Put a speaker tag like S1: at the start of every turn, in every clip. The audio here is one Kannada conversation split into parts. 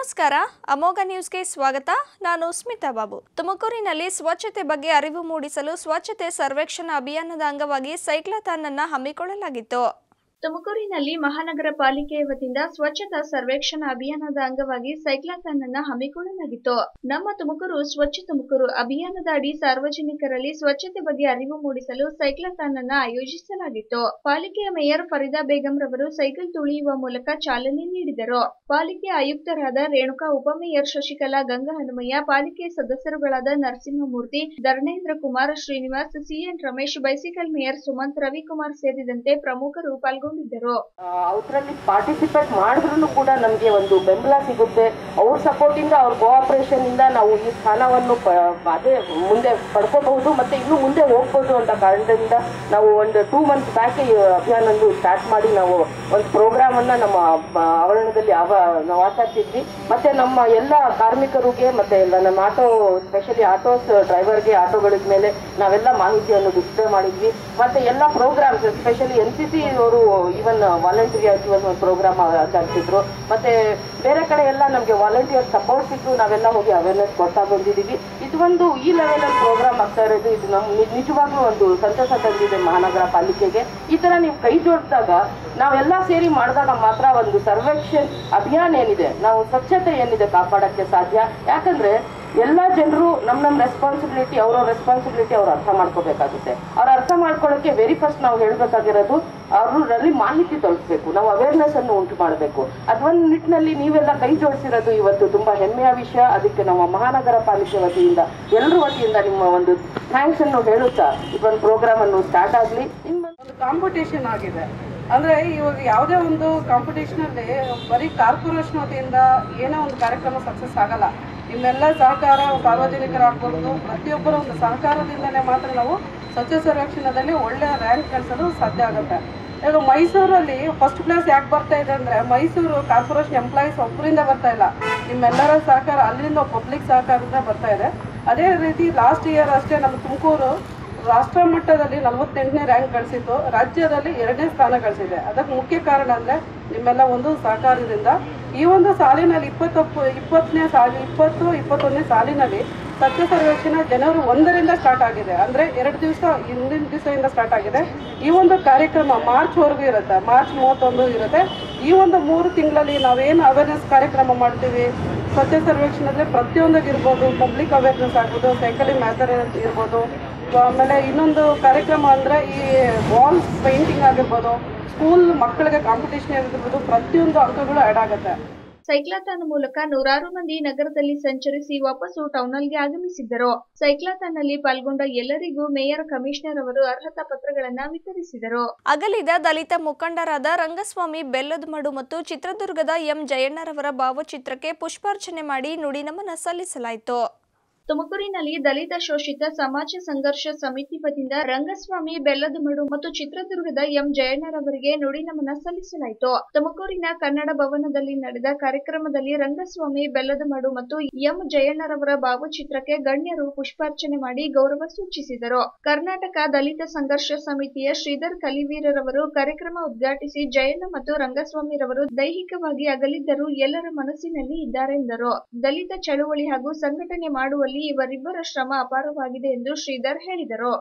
S1: ನಮಸ್ಕಾರ ಅಮೋಘ ನ್ಯೂಸ್ಗೆ ಸ್ವಾಗತ ನಾನು ಸ್ಮಿತಾ ಬಾಬು ತುಮಕೂರಿನಲ್ಲಿ ಸ್ವಚ್ಛತೆ ಬಗ್ಗೆ ಅರಿವು ಮೂಡಿಸಲು ಸ್ವಚ್ಛತೆ ಸರ್ವೇಕ್ಷಣಾ ಅಭಿಯಾನದ ಅಂಗವಾಗಿ ಸೈಕ್ಲಾಥಾನ್ ಅನ್ನು ಹಮ್ಮಿಕೊಳ್ಳಲಾಗಿತ್ತು ತುಮಕೂರಿನಲ್ಲಿ ಮಹಾನಗರ ಪಾಲಿಕೆಯ ವತಿಯಿಂದ ಸ್ವಚ್ಛತಾ ಸರ್ವೇಕ್ಷಣಾ ಅಭಿಯಾನದ ಅಂಗವಾಗಿ ಸೈಕ್ಲಾಥಾನ್ ಅನ್ನು ಹಮ್ಮಿಕೊಳ್ಳಲಾಗಿತ್ತು ನಮ್ಮ ತುಮಕೂರು ಸ್ವಚ್ಛ ತುಮಕೂರು ಅಭಿಯಾನದ ಅಡಿ ಸಾರ್ವಜನಿಕರಲ್ಲಿ ಸ್ವಚ್ಛತೆ ಬಗ್ಗೆ ಅರಿವು ಮೂಡಿಸಲು ಸೈಕ್ಲಾಥಾನ್ ಅನ್ನು ಆಯೋಜಿಸಲಾಗಿತ್ತು ಪಾಲಿಕೆಯ ಮೇಯರ್ ಫರೀದಾ ಬೇಗಂ ರವರು ಸೈಕಲ್ ತುಳಿಯುವ ಮೂಲಕ ಚಾಲನೆ ನೀಡಿದರು ಪಾಲಿಕೆ ಆಯುಕ್ತರಾದ ರೇಣುಕಾ ಉಪಮೇಯರ್ ಶಶಿಕಲಾ ಗಂಗಾ ಹನುಮಯ್ಯ ಪಾಲಿಕೆ ಸದಸ್ಯರುಗಳಾದ Narasimhamurthy Dharmendra Kumar Srinivas CN Ramesh bicycle mayor Sumanth Ravikumar ಸೇರಿದಂತೆ ಪ್ರಮುಖರು ಪಾಲ್ಗೊಂಡಿದ್ದರು
S2: ಅವರಲ್ಲಿ ಪಾರ್ಟಿಸಿಪೇಟ್ ಮಾಡಿದ್ರು ಕೂಡ ನಮಗೆ ಒಂದು ಬೆಂಬಲ ಸಿಗುತ್ತೆ ಅವ್ರ ಸಪೋರ್ಟಿಂದ ಅವ್ರ ಕೋಆಪರೇಷನ್ ಇಂದ ನಾವು ಈ ಸ್ಥಾನವನ್ನು ಪ ಅದೇ ಮುಂದೆ ಪಡ್ಕೋಬಹುದು ಮತ್ತೆ ಇನ್ನು ಮುಂದೆ ಹೋಗ್ಬೋದು ಅಂತ ಕಾರಣದಿಂದ ನಾವು ಒಂದು ಟೂ ಮಂತ್ಸ್ ಬ್ಯಾಕ್ ಈ ಅಭಿಯಾನವನ್ನು ಸ್ಟಾರ್ಟ್ ಮಾಡಿ ನಾವು ಒಂದು ಪ್ರೋಗ್ರಾಮ್ ಅನ್ನ ನಮ್ಮ ಬ- ಆವರಣದಲ್ಲಿ ಆವ ನಾವು ಆಚರಿಸಿದ್ವಿ ಮತ್ತೆ ನಮ್ಮ ಎಲ್ಲ ಕಾರ್ಮಿಕರಿಗೆ ಮತ್ತೆ ಎಲ್ಲ ನಮ್ಮ ಆಟೋ ಸ್ಪೆಷಲಿ ಆಟೋಸ್ ಡ್ರೈವರ್ಗೆ ಆಟೋಗಳ ಮೇಲೆ ನಾವೆಲ್ಲ ಮಾಹಿತಿಯನ್ನು ಡಿಸ್ಪ್ಲೇ ಮಾಡಿದ್ವಿ ಮತ್ತೆ ಎಲ್ಲ programs specially N C C ಅವರು ಈವನ್ ವಾಲಂಟಿಯರ್ ಆಗಿ ಒಂದು ಪ್ರೋಗ್ರಾಮ್ ಆಚರಿಸಿದ್ರು ಮತ್ತೆ ಬೇರೆ ಕಡೆ ಎಲ್ಲ ನಮಗೆ ವಾಲಂಟಿಯರ್ ಸಪೋರ್ಟ್ ಸಿಕ್ಕು ನಾವೆಲ್ಲ ಹೋಗಿ ಅವೇರ್ನೆಸ್ ಕೊಡ್ತಾ ಬಂದಿದ್ದೀವಿ ಇದು ಒಂದು ಈ ಲೆವೆಲಲ್ಲಿ ಪ್ರೋಗ್ರಾಮ್ ಆಗ್ತಾ ಇರೋದು ಇದು ನಮ್ಮ ನಿ- ನಿಜವಾಗ್ಲೂ ಒಂದು ಸಂತೋಷ ತಂದಿದೆ ಮಹಾನಗರ ಪಾಲಿಕೆಗೆ ಈ ತರ ನೀವು ಕೈ ಜೋಡಿಸಿದಾಗ ನಾವೆಲ್ಲ ಸೇರಿ ಮಾಡಿದಾಗ ಮಾತ್ರ ಒಂದು ಸರ್ವೇಕ್ಷಣ್ ಅಭಿಯಾನ ಏನಿದೆ ನಾವು ಸ್ವಚ್ಛತೆ ಏನಿದೆ ಕಾಪಾಡಕ್ಕೆ ಸಾಧ್ಯ ಯಾಕಂದ್ರೆ ಎಲ್ಲ ಜನರು ನಮ್ಮ ನಮ್ಮ ರೆಸ್ಪಾನ್ಸಿಬಿಲಿಟಿ ಅವರ ರೆಸ್ಪಾನ್ಸಿಬಿಲಿಟಿ ಅವ್ರು ಅರ್ಥ ಮಾಡ್ಕೋಬೇಕಾಗುತ್ತೆ ಅವ್ರು ಅರ್ಥ ಮಾಡ್ಕೊಳ್ಳೋಕೆ ವೆರಿ ಫಸ್ಟ್ ನಾವು ಹೇಳ್ಬೇಕಾಗಿರೋದು ಅವರಲ್ಲಿ ಮಾಹಿತಿ ತಲುಪಬೇಕು ನಾವು ಅವೇರ್ನೆಸ್ ಅನ್ನು ಉಂಟು ಮಾಡಬೇಕು ಅದೊಂದು ನಿಟ್ಟಿನಲ್ಲಿ ನೀವೆಲ್ಲ ಕೈ ಜೋಡಿಸಿರೋದು ಇವತ್ತು ತುಂಬಾ ಹೆಮ್ಮೆಯ ವಿಷಯ ಅದಕ್ಕೆ ನಮ್ಮ ಮಹಾನಗರ ಪಾಲಿಕೆ ವತಿಯಿಂದ ಎಲ್ಲರ ವತಿಯಿಂದ ನಿಮ್ಮ ಒಂದು ಥ್ಯಾಂಕ್ಸ್ ಅನ್ನು ಹೇಳುತ್ತಾ ಇದೊಂದು ಪ್ರೋಗ್ರಾಮ್ ಅನ್ನು ಸ್ಟಾರ್ಟ್ ಆಗಲಿ
S3: ಒಂದು ಕಾಂಪಿಟೇಷನ್ ಆಗಿದೆ ಅಂದ್ರೆ ಇವಾಗ ಯಾವುದೇ ಒಂದು ಕಾಂಪಿಟೇಷನ್ ಅಲ್ಲಿ ಬರೀ ಕಾರ್ಪೊರೇಷನ್ ವತಿಯಿಂದ ಏನೋ ಒಂದು ಕಾರ್ಯಕ್ರಮ ಸಕ್ಸಸ್ ಆಗಲ್ಲ ನಿಮ್ಮೆಲ್ಲ ಸಹಕಾರ ಸಾರ್ವಜನಿಕರಾಗ್ಬೋದು ಪ್ರತಿಯೊಬ್ಬರ ಒಂದು ಸಹಕಾರದಿಂದಲೇ ಮಾತ್ರ ನಾವು ಸ್ವಚ್ಛ ಸರ್ವೇಕ್ಷಣದಲ್ಲಿ ಒಳ್ಳೆಯ ರ್ಯಾಂಕ್ ಗಳಿಸಲು ಸಾಧ್ಯ ಆಗುತ್ತೆ ಈಗ ಮೈಸೂರಲ್ಲಿ ಫಸ್ಟ್ ಪ್ಲೇಸ್ ಯಾಕೆ ಬರ್ತಾ ಇದೆ ಅಂದ್ರೆ ಮೈಸೂರು ಕಾರ್ಪೊರೇಷನ್ ಎಂಪ್ಲಾಯೀಸ್ ಒಬ್ಬರಿಂದ ಬರ್ತಾ ಇಲ್ಲ ನಿಮ್ಮೆಲ್ಲರ ಸಹಕಾರ ಅಲ್ಲಿಂದ ಪಬ್ಲಿಕ್ ಸಹಕಾರದಿಂದ ಬರ್ತಾ ಇದೆ ಅದೇ ರೀತಿ ಲಾಸ್ಟ್ ಇಯರ್ ಅಷ್ಟೇ ನಮ್ಮ ತುಮಕೂರು ರಾಷ್ಟ್ರ ಮಟ್ಟದಲ್ಲಿ ನಲವತ್ತೆಂಟನೇ ರ್ಯಾಂಕ್ ಗಳಿಸಿತ್ತು ರಾಜ್ಯದಲ್ಲಿ ಎರಡನೇ ಸ್ಥಾನ ಗಳಿಸಿದೆ ಅದಕ್ಕೆ ಮುಖ್ಯ ಕಾರಣ ಅಂದರೆ ನಿಮ್ಮೆಲ್ಲ ಒಂದು ಸಹಕಾರದಿಂದ ಈ ಒಂದು ಸಾಲಿನಲ್ಲಿ ಇಪ್ಪತ್ತೊಪ್ಪು ಇಪ್ಪತ್ತನೇ ಸಾಲಿ ಇಪ್ಪತ್ತು ಇಪ್ಪತ್ತೊಂದನೇ ಸಾಲಿನಲ್ಲಿ ಸ್ವಚ್ಛ ಸರ್ವೇಕ್ಷಣೆ ಜನವರಿ ಒಂದರಿಂದ ಸ್ಟಾರ್ಟ್ ಆಗಿದೆ ಅಂದರೆ ಎರಡು ದಿವಸ ಹಿಂದಿನ ದಿವಸದಿಂದ ಸ್ಟಾರ್ಟ್ ಆಗಿದೆ ಈ ಒಂದು ಕಾರ್ಯಕ್ರಮ ಮಾರ್ಚ್ವರೆಗೂ ಇರುತ್ತೆ ಮಾರ್ಚ್ ಮೂವತ್ತೊಂದು ಇರುತ್ತೆ ಈ ಒಂದು ಮೂರು ತಿಂಗಳಲ್ಲಿ ನಾವೇನು ಅವೇರ್ನೆಸ್ ಕಾರ್ಯಕ್ರಮ ಮಾಡ್ತೀವಿ ಸ್ವಚ್ಛ ಸರ್ವೇಕ್ಷಣೆ ಪ್ರತಿಯೊಂದಾಗಿರ್ಬೋದು ಪಬ್ಲಿಕ್ ಅವೇರ್ನೆಸ್ ಆಗ್ಬೋದು ಸೈಕಲಿಂಗ್ ಮ್ಯಾಥರ್ ಇರ್ಬೋದು ಆಮೇಲೆ ಇನ್ನೊಂದು ಕಾರ್ಯಕ್ರಮ ಅಂದರೆ ಈ ವಾಲ್ಸ್ ಪೇಂಟಿಂಗ್ ಆಗಿರ್ಬೋದು ಸ್ಕೂಲ್ ಮಕ್ಕಳಿಗೆ ಕಾಂಪಿಟೇಷನ್ ಆಗಿರ್ಬೋದು ಪ್ರತಿಯೊಂದು ಅಂಕಗಳು ಆ್ಯಡ್ ಆಗುತ್ತೆ
S1: ಸೈಕ್ಲಾಥಾನ್ ಮೂಲಕ ನೂರಾರು ಮಂದಿ ನಗರದಲ್ಲಿ ಸಂಚರಿಸಿ ವಾಪಸ್ಸು ಟೌನ್ಗೆ ಆಗಮಿಸಿದ್ದರು ಸೈಕ್ಲಾಥಾನ್ನಲ್ಲಿ ಪಾಲ್ಗೊಂಡ ಎಲ್ಲರಿಗೂ ಮೇಯರ್ ಕಮಿಷನರ್ ಅವರು ಅರ್ಹತಾ ಪತ್ರಗಳನ್ನು ವಿತರಿಸಿದರು ಅಗಲಿದ ದಲಿತ ಮುಖಂಡರಾದ ರಂಗಸ್ವಾಮಿ ಬೆಲ್ಲದಮಡು ಮತ್ತು ಚಿತ್ರದುರ್ಗದ ಎಂ ಜಯಣ್ಣರವರ ಭಾವಚಿತ್ರಕ್ಕೆ ಪುಷ್ಪಾರ್ಚನೆ ಮಾಡಿ ನುಡಿನಮನ ಸಲ್ಲಿಸಲಾಯಿತು ತುಮಕೂರಿನಲ್ಲಿ ದಲಿತ ಶೋಷಿತ ಸಮಾಜ ಸಂಘರ್ಷ ಸಮಿತಿ ವತಿಯಿಂದ ರಂಗಸ್ವಾಮಿ ಬೆಲ್ಲದಮಡು ಮತ್ತು ಚಿತ್ರದುರ್ಗದ ಎಂ ಜಯಣ್ಣರವರಿಗೆ ನುಡಿ ನಮನ ಸಲ್ಲಿಸಲಾಯಿತು ತುಮಕೂರಿನ ಕನ್ನಡ ಭವನದಲ್ಲಿ ನಡೆದ ಕಾರ್ಯಕ್ರಮದಲ್ಲಿ ರಂಗಸ್ವಾಮಿ ಬೆಲ್ಲದಮಡು ಮತ್ತು ಎಂ ಜಯಣ್ಣರವರ ಭಾವಚಿತ್ರಕ್ಕೆ ಗಣ್ಯರು ಪುಷ್ಪಾರ್ಚನೆ ಮಾಡಿ ಗೌರವ ಸೂಚಿಸಿದರು ಕರ್ನಾಟಕ ದಲಿತ ಸಂಘರ್ಷ ಸಮಿತಿಯ ಶ್ರೀಧರ್ ಕಲಿವೀರರವರು ಕಾರ್ಯಕ್ರಮ ಉದ್ಘಾಟಿಸಿ ಜಯಣ್ಣ ಮತ್ತು ರಂಗಸ್ವಾಮಿರವರು ದೈಹಿಕವಾಗಿ ಅಗಲಿದ್ದರೂ ಎಲ್ಲರ ಮನಸ್ಸಿನಲ್ಲಿ ಇದ್ದಾರೆಂದರು ದಲಿತ ಚಳುವಳಿ ಹಾಗೂ ಸಂಘಟನೆ ಮಾಡುವಲ್ಲಿ ಇವರಿಬ್ಬರ ಶ್ರಮ ಅಪಾರವಾಗಿದೆ ಎಂದು ಶ್ರೀಧರ್ ಹೇಳಿದರು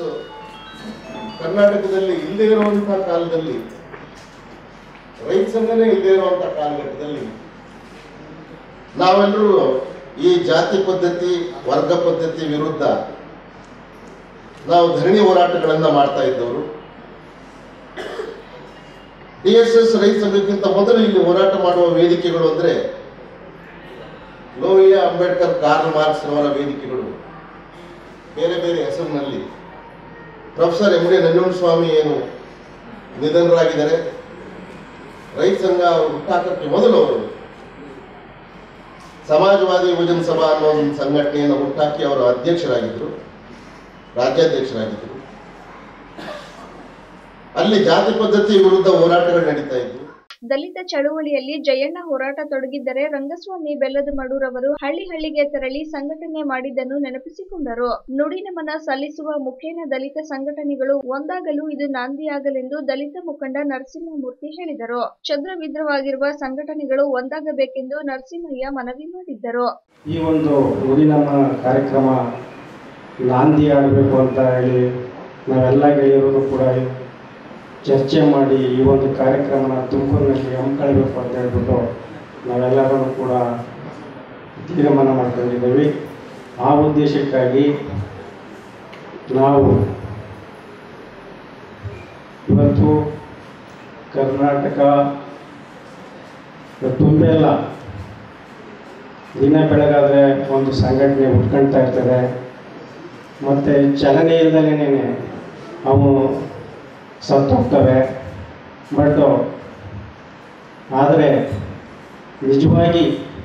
S4: ಕರ್ನಾಟಕದಲ್ಲಿ ಇಲ್ಲದೆ ಇರುವಂತಹ ಕಾಲದಲ್ಲಿ ರೈತ ಸಂಘನೇ ಇಲ್ಲದೆ ಇರುವಂತಹ ಕಾಲಘಟ್ಟದಲ್ಲಿ ನಾವೆಲ್ಲರೂ ಈ ಜಾತಿ ಪದ್ಧತಿ ವರ್ಗ ಪದ್ಧತಿ ವಿರುದ್ಧ ನಾವು ಧರಣಿ ಹೋರಾಟಗಳನ್ನ ಮಾಡ್ತಾ ಇದ್ದವರು ಡಿ ಎಸ್ ಎಸ್ ರೈತ ಸಂಘಕ್ಕಿಂತ ಮೊದಲು ಇಲ್ಲಿ ಹೋರಾಟ ಮಾಡುವ ವೇದಿಕೆಗಳು ಅಂದ್ರೆ ಲೋಹಿಯ ಅಂಬೇಡ್ಕರ್ ಕಾರ್ಲ್ ಮಾರ್ಕ್ಸ್ ಅವರ ವೇದಿಕೆಗಳು ಬೇರೆ ಬೇರೆ ಹೆಸರಿನಲ್ಲಿ ಪ್ರೊಫೆಸರ್ ಎಂ ಡಿ ನಂಜುಂಡಸ್ವಾಮಿ ಏನು ನಿಧನರಾಗಿದ್ದಾರೆ ರೈತ ಸಂಘ ಹುಟ್ಟಾಕಕ್ಕೆ ಮೊದಲು ಅವರು ಸಮಾಜವಾದಿ ಯುವಜನ ಸಭಾ ಅನ್ನೋ ಒಂದು ಸಂಘಟನೆಯನ್ನು ಹುಟ್ಟಾಕಿ ಅವರು ಅಧ್ಯಕ್ಷರಾಗಿದ್ದರು ರಾಜ್ಯಾಧ್ಯಕ್ಷರಾಗಿದ್ದರು ಅಲ್ಲಿ ಜಾತಿ ಪದ್ಧತಿ ವಿರುದ್ಧ ಹೋರಾಟಗಳು ನಡೀತಾ ಇದ್ವು
S1: ದಲಿತ ಚಳುವಳಿಯಲ್ಲಿ ಜಯಣ್ಣ ಹೋರಾಟ ತೊಡಗಿದ್ದರೆ ರಂಗಸ್ವಾಮಿ ಬೆಲ್ಲದ ಮಡೂರವರು ಹಳ್ಳಿ ಹಳ್ಳಿಗೆ ತೆರಳಿ ಸಂಘಟನೆ ಮಾಡಿದ್ದನ್ನು ನೆನಪಿಸಿಕೊಂಡರು ನುಡಿ ನಮನ ಸಲ್ಲಿಸುವ ಮುಖೇನ ದಲಿತ ಸಂಘಟನೆಗಳು ಒಂದಾಗಲು ಇದು ನಾಂದಿಯಾಗಲೆಂದು ದಲಿತ ಮುಖಂಡ ನರಸಿಂಹಮೂರ್ತಿ ಹೇಳಿದರು ಛದ್ರವಿದ್ರವಾಗಿರುವ ಸಂಘಟನೆಗಳು ಒಂದಾಗಬೇಕೆಂದು ನರಸಿಂಹಯ್ಯ ಮನವಿ ಮಾಡಿದ್ದರು
S5: ಈ ಒಂದು ನುಡಿ ನಮ್ಮ ಕಾರ್ಯಕ್ರಮ ನಾಂದಿ ಆಡಬೇಕು ಅಂತ ಹೇಳಿ ನಾವೆಲ್ಲ ಗೆಳೆಯರು ಕೂಡ ಚರ್ಚೆ ಮಾಡಿ ಈ ಒಂದು ಕಾರ್ಯಕ್ರಮನ ತುಮಕೂರಿನಲ್ಲಿ ಹಮ್ಮಿಕೊಳ್ಬೇಕು ಅಂತ ಹೇಳ್ಬಿಟ್ಟು ನಾವೆಲ್ಲರೂ ಕೂಡ ತೀರ್ಮಾನ ಮಾಡ್ಕೊಂಡಿದ್ದೀವಿ ಆ ಉದ್ದೇಶಕ್ಕಾಗಿ ನಾವು ಇವತ್ತು ಕರ್ನಾಟಕ ತುಂಬೆಲ್ಲ ದಿನ ಬೆಳಗಾದರೆ ಒಂದು ಸಂಘಟನೆ ಉಟ್ಕೊಳ್ತಾ ಇರ್ತದೆ ಮತ್ತು ಚಲನೆ ಇಲ್ದಲೇ ಅವು ಸತ್ತೋಗ್ತವೆ ಬಟ್ ಆದರೆ ನಿಜವಾಗಿ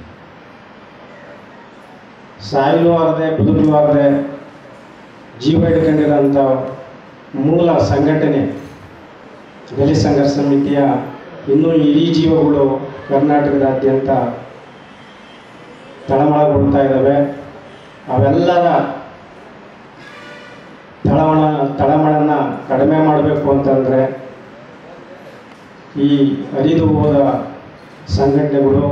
S5: ಸಾಯಲು ಆಗದೆ ಬದುಕಲು ಆಗದೆ ಜೀವ ಇಟ್ಕೊಂಡಿರೋಂಥ ಮೂಲ ಸಂಘಟನೆ ದಲಿತ ಸಂಘರ್ಷ ಸಮಿತಿಯ ಇನ್ನೂ ಇಡೀ ಜೀವಗಳು ಕರ್ನಾಟಕದಾದ್ಯಂತ ತಳಮಳಗೊಳ್ತಾ ಇದ್ದಾವೆ ಅವೆಲ್ಲರ ತಳಮಳ ತಳಮಳನ ಕಡಿಮೆ ಮಾಡಬೇಕು ಅಂತಂದರೆ ಈ ಹರಿದು ಹೋದ ಸಂಘಟನೆಗಳು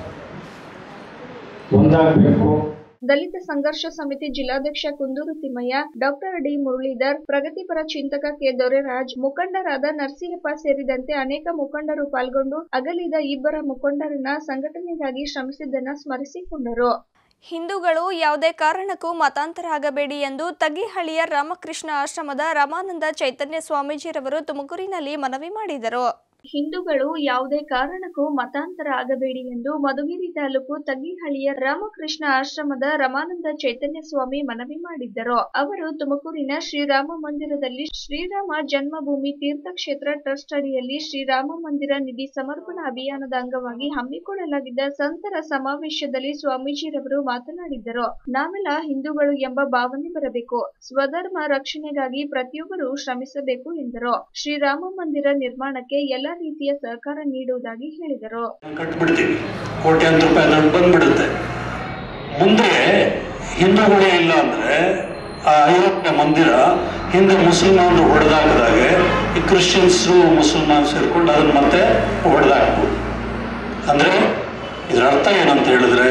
S5: ಒಂದಾಗಬೇಕು
S1: ದಲಿತ ಸಂಘರ್ಷ ಸಮಿತಿ ಜಿಲ್ಲಾಧ್ಯಕ್ಷ ಕುಂದೂರು ತಿಮ್ಮಯ್ಯ ಡಾಕ್ಟರ್ ಡಿ ಮುರಳೀಧರ್ ಪ್ರಗತಿಪರ ಚಿಂತಕ ಕೆ ದೊರೆರಾಜ್ ಮುಖಂಡರಾದ ನರಸಿಂಹಪ್ಪ ಸೇರಿದಂತೆ ಅನೇಕ ಮುಖಂಡರು ಪಾಲ್ಗೊಂಡು ಅಗಲಿದ ಇಬ್ಬರ ಮುಖಂಡರನ್ನ ಸಂಘಟನೆಗಾಗಿ ಶ್ರಮಿಸಿದ್ದನ್ನ ಸ್ಮರಿಸಿಕೊಂಡರು ಹಿಂದೂಗಳು ಯಾವುದೇ ಕಾರಣಕ್ಕೂ ಮತಾಂತರ ಆಗಬೇಡಿ ಎಂದು ತಗ್ಗಿಹಳ್ಳಿಯ ರಾಮಕೃಷ್ಣ ಆಶ್ರಮದ ರಾಮಾನಂದ ಚೈತನ್ಯ ಸ್ವಾಮೀಜಿರವರು ತುಮಕೂರಿನಲ್ಲಿ ಮನವಿ ಮಾಡಿದರು ಹಿಂದೂಗಳು ಯಾವುದೇ ಕಾರಣಕ್ಕೂ ಮತಾಂತರ ಆಗಬೇಡಿ ಎಂದು ಮಧುಗಿರಿ ತಾಲೂಕು ತಗ್ಗಿಹಳ್ಳಿಯ ರಾಮಕೃಷ್ಣ ಆಶ್ರಮದ ರಮಾನಂದ ಚೈತನ್ಯ ಸ್ವಾಮಿ ಮನವಿ ಮಾಡಿದ್ದರು ಅವರು ತುಮಕೂರಿನ ಶ್ರೀರಾಮ ಮಂದಿರದಲ್ಲಿ ಶ್ರೀರಾಮ ಜನ್ಮಭೂಮಿ ತೀರ್ಥಕ್ಷೇತ್ರ ಟ್ರಸ್ಟ್ ಅಡಿಯಲ್ಲಿ ಶ್ರೀರಾಮ ಮಂದಿರ ನಿಧಿ ಸಮರ್ಪಣಾ ಅಭಿಯಾನದ ಅಂಗವಾಗಿ ಹಮ್ಮಿಕೊಳ್ಳಲಾಗಿದ್ದ ಸಂತರ ಸಮಾವೇಶದಲ್ಲಿ ಸ್ವಾಮೀಜಿರವರು ಮಾತನಾಡಿದ್ದರು ನಾವೆಲ್ಲ ಹಿಂದೂಗಳು ಎಂಬ ಭಾವನೆ ಬರಬೇಕು ಸ್ವಧರ್ಮ ರಕ್ಷಣೆಗಾಗಿ ಪ್ರತಿಯೊಬ್ಬರು ಶ್ರಮಿಸಬೇಕು ಎಂದರು ಶ್ರೀರಾಮ ಮಂದಿರ ನಿರ್ಮಾಣಕ್ಕೆ ಎಲ್ಲ ರೀತಿಯ ಸಹಕಾರ ನೀಡುವುದಾಗಿ ಹೇಳಿದರು
S6: ಕಟ್ಬಿಡ್ತೀವಿ ಕೋಟ್ಯಾಂತರ ರೂಪಾಯಿ ದುಡ್ಡು ಬಂದ್ಬಿಡುತ್ತೆ ಮುಂದೆ ಹಿಂದೂಗಳೇ ಇಲ್ಲ ಅಂದ್ರೆ ಆ ಅಯೋಧ್ಯ ಮಂದಿರ ಹಿಂದೆ ಮುಸಲ್ಮಾನರು ಹೊಡೆದಾಕದಾಗೆ ಈ ಕ್ರಿಶ್ಚಿಯನ್ಸು ಮುಸಲ್ಮಾನ್ ಸೇರ್ಕೊಂಡು ಅದನ್ನ ಮತ್ತೆ ಹೊಡೆದಾಕ್ಬೋದು ಅಂದ್ರೆ ಇದರ ಅರ್ಥ ಏನಂತ ಹೇಳಿದ್ರೆ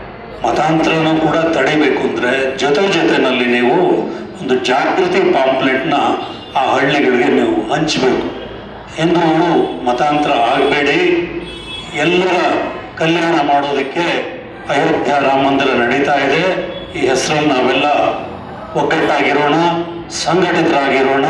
S6: ಮತಾಂತರನೂ ಕೂಡ ತಡಿಬೇಕು ಅಂದ್ರೆ ಜೊತೆ ಜೊತೆನಲ್ಲಿ ನೀವು ಒಂದು ಜಾಗೃತಿ ಪಾಂಪ್ಲೆಟ್ನ ಆ ಹಳ್ಳಿಗಳಿಗೆ ನೀವು ಹಂಚಬೇಕು ಹಿಂದೂಗಳು ಮತಾಂತರ ಆಗಬೇಡಿ ಎಲ್ಲರ ಕಲ್ಯಾಣ ಮಾಡೋದಕ್ಕೆ ಅಯೋಧ್ಯ ರಾಮ ಮಂದಿರ ನಡೀತಾ ಇದೆ ಈ ಹೆಸರನ್ನು ನಾವೆಲ್ಲ ಒಗ್ಗಟ್ಟಾಗಿರೋಣ ಸಂಘಟಿತರಾಗಿರೋಣ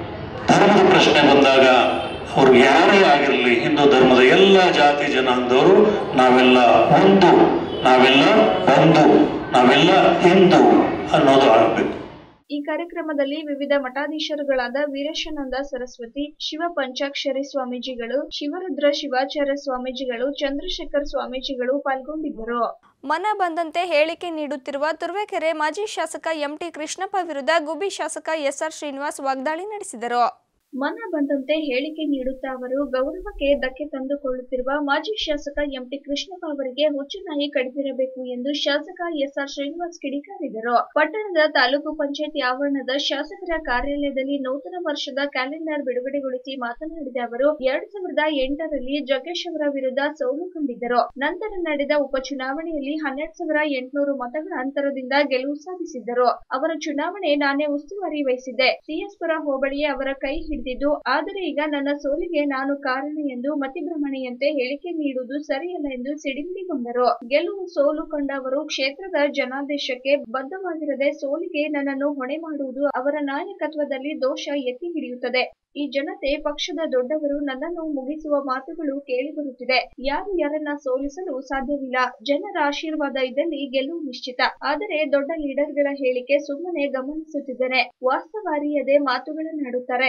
S6: ಧರ್ಮದ ಪ್ರಶ್ನೆ ಬಂದಾಗ ಅವ್ರು ಯಾರೇ ಆಗಿರಲಿ ಹಿಂದೂ ಧರ್ಮದ ಎಲ್ಲ ಜಾತಿ ಜನಾಂಗದವರು ನಾವೆಲ್ಲ ಒಂದು ನಾವೆಲ್ಲ ಒಂದು ನಾವೆಲ್ಲ ಹಿಂದೂ ಅನ್ನೋದು ಆಗಬೇಕು
S1: ಈ ಕಾರ್ಯಕ್ರಮದಲ್ಲಿ ವಿವಿಧ ಮಠಾಧೀಶರುಗಳಾದ ವೀರೇಶಾನಂದ ಸರಸ್ವತಿ ಶಿವ ಪಂಚಾಕ್ಷರಿ ಸ್ವಾಮೀಜಿಗಳು ಶಿವರುದ್ರ ಶಿವಾಚಾರ್ಯ ಸ್ವಾಮೀಜಿಗಳು ಚಂದ್ರಶೇಖರ್ ಸ್ವಾಮೀಜಿಗಳು ಪಾಲ್ಗೊಂಡಿದ್ದರು ಮನ ಬಂದಂತೆ ಹೇಳಿಕೆ ನೀಡುತ್ತಿರುವ ತುರುವೇಕೆರೆ ಮಾಜಿ ಶಾಸಕ ಎಂಟಿ ಕೃಷ್ಣಪ್ಪ ವಿರುದ್ಧ ಗುಬ್ಬಿ ಶಾಸಕ ಎಸ್ಆರ್ ಶ್ರೀನಿವಾಸ್ ವಾಗ್ದಾಳಿ ನಡೆಸಿದರು ಮನ ಬಂದಂತೆ ಹೇಳಿಕೆ ನೀಡುತ್ತಾ ಅವರು ಗೌರವಕ್ಕೆ ಧಕ್ಕೆ ತಂದುಕೊಳ್ಳುತ್ತಿರುವ ಮಾಜಿ ಶಾಸಕ ಎಂಟಿ ಕೃಷ್ಣಪ್ಪ ಅವರಿಗೆ ಹುಚ್ಚು ನಾಯಿ ಕಡಿದಿರಬೇಕು ಎಂದು ಶಾಸಕ ಎಸ್ಆರ್ ಶ್ರೀನಿವಾಸ್ ಕಿಡಿಕಾರಿದರು ಪಟ್ಟಣದ ತಾಲೂಕು ಪಂಚಾಯತ್ ಆವರಣದ ಶಾಸಕರ ಕಾರ್ಯಾಲಯದಲ್ಲಿ ನೂತನ ವರ್ಷದ ಕ್ಯಾಲೆಂಡರ್ ಬಿಡುಗಡೆಗೊಳಿಸಿ ಮಾತನಾಡಿದ ಅವರು ಎರಡ್ ಸಾವಿರದ ಎಂಟರಲ್ಲಿ ಜಗ್ಗೇಶ್ ಅವರ ವಿರುದ್ಧ ಸೋಲು ಕಂಡಿದ್ದರು ನಂತರ ನಡೆದ ಉಪಚುನಾವಣೆಯಲ್ಲಿ ಹನ್ನೆರಡು ಸಾವಿರ ಎಂಟುನೂರು ಮತಗಳ ಅಂತರದಿಂದ ಗೆಲುವು ಸಾಧಿಸಿದ್ದರು ಅವರ ಚುನಾವಣೆ ನಾನೇ ಉಸ್ತುವಾರಿ ವಹಿಸಿದ್ದೆ ಸಿಎಸ್ಪುರ ಹೋಬಳಿಯೇ ಅವರ ಕೈ ಹಿಡಿದಿದ್ದು ಆದರೆ ಈಗ ನನ್ನ ಸೋಲಿಗೆ ನಾನು ಕಾರಣ ಎಂದು ಮತಿಭ್ರಮಣೆಯಂತೆ ಹೇಳಿಕೆ ನೀಡುವುದು ಸರಿಯಲ್ಲ ಎಂದು ಸಿಡಿಮಿಡಿಗೊಂಡರು ಗೆಲುವು ಸೋಲು ಕಂಡ ಅವರು ಕ್ಷೇತ್ರದ ಜನಾದೇಶಕ್ಕೆ ಬದ್ಧವಾಗಿರದೆ ಸೋಲಿಗೆ ನನ್ನನ್ನು ಹೊಣೆ ಮಾಡುವುದು ಅವರ ನಾಯಕತ್ವದಲ್ಲಿ ದೋಷ ಎತ್ತಿ ಹಿಡಿಯುತ್ತದೆ ಈ ಜನತೆ ಪಕ್ಷದ ದೊಡ್ಡವರು ನನ್ನನ್ನು ಮುಗಿಸುವ ಮಾತುಗಳು ಕೇಳಿಬರುತ್ತಿದೆ ಯಾರು ಯಾರನ್ನ ಸೋಲಿಸಲು ಸಾಧ್ಯವಿಲ್ಲ ಜನರ ಆಶೀರ್ವಾದ ಇದ್ದಲ್ಲಿ ಗೆಲುವು ನಿಶ್ಚಿತ ಆದರೆ ದೊಡ್ಡ ಲೀಡರ್ಗಳ ಹೇಳಿಕೆ ಸುಮ್ಮನೆ ಗಮನಿಸುತ್ತಿದ್ದೇನೆ ವಾಸ್ತವ ಅರಿಯದೆ ಮಾತುಗಳನ್ನಾಡುತ್ತಾರೆ ದೊಡ್ಡ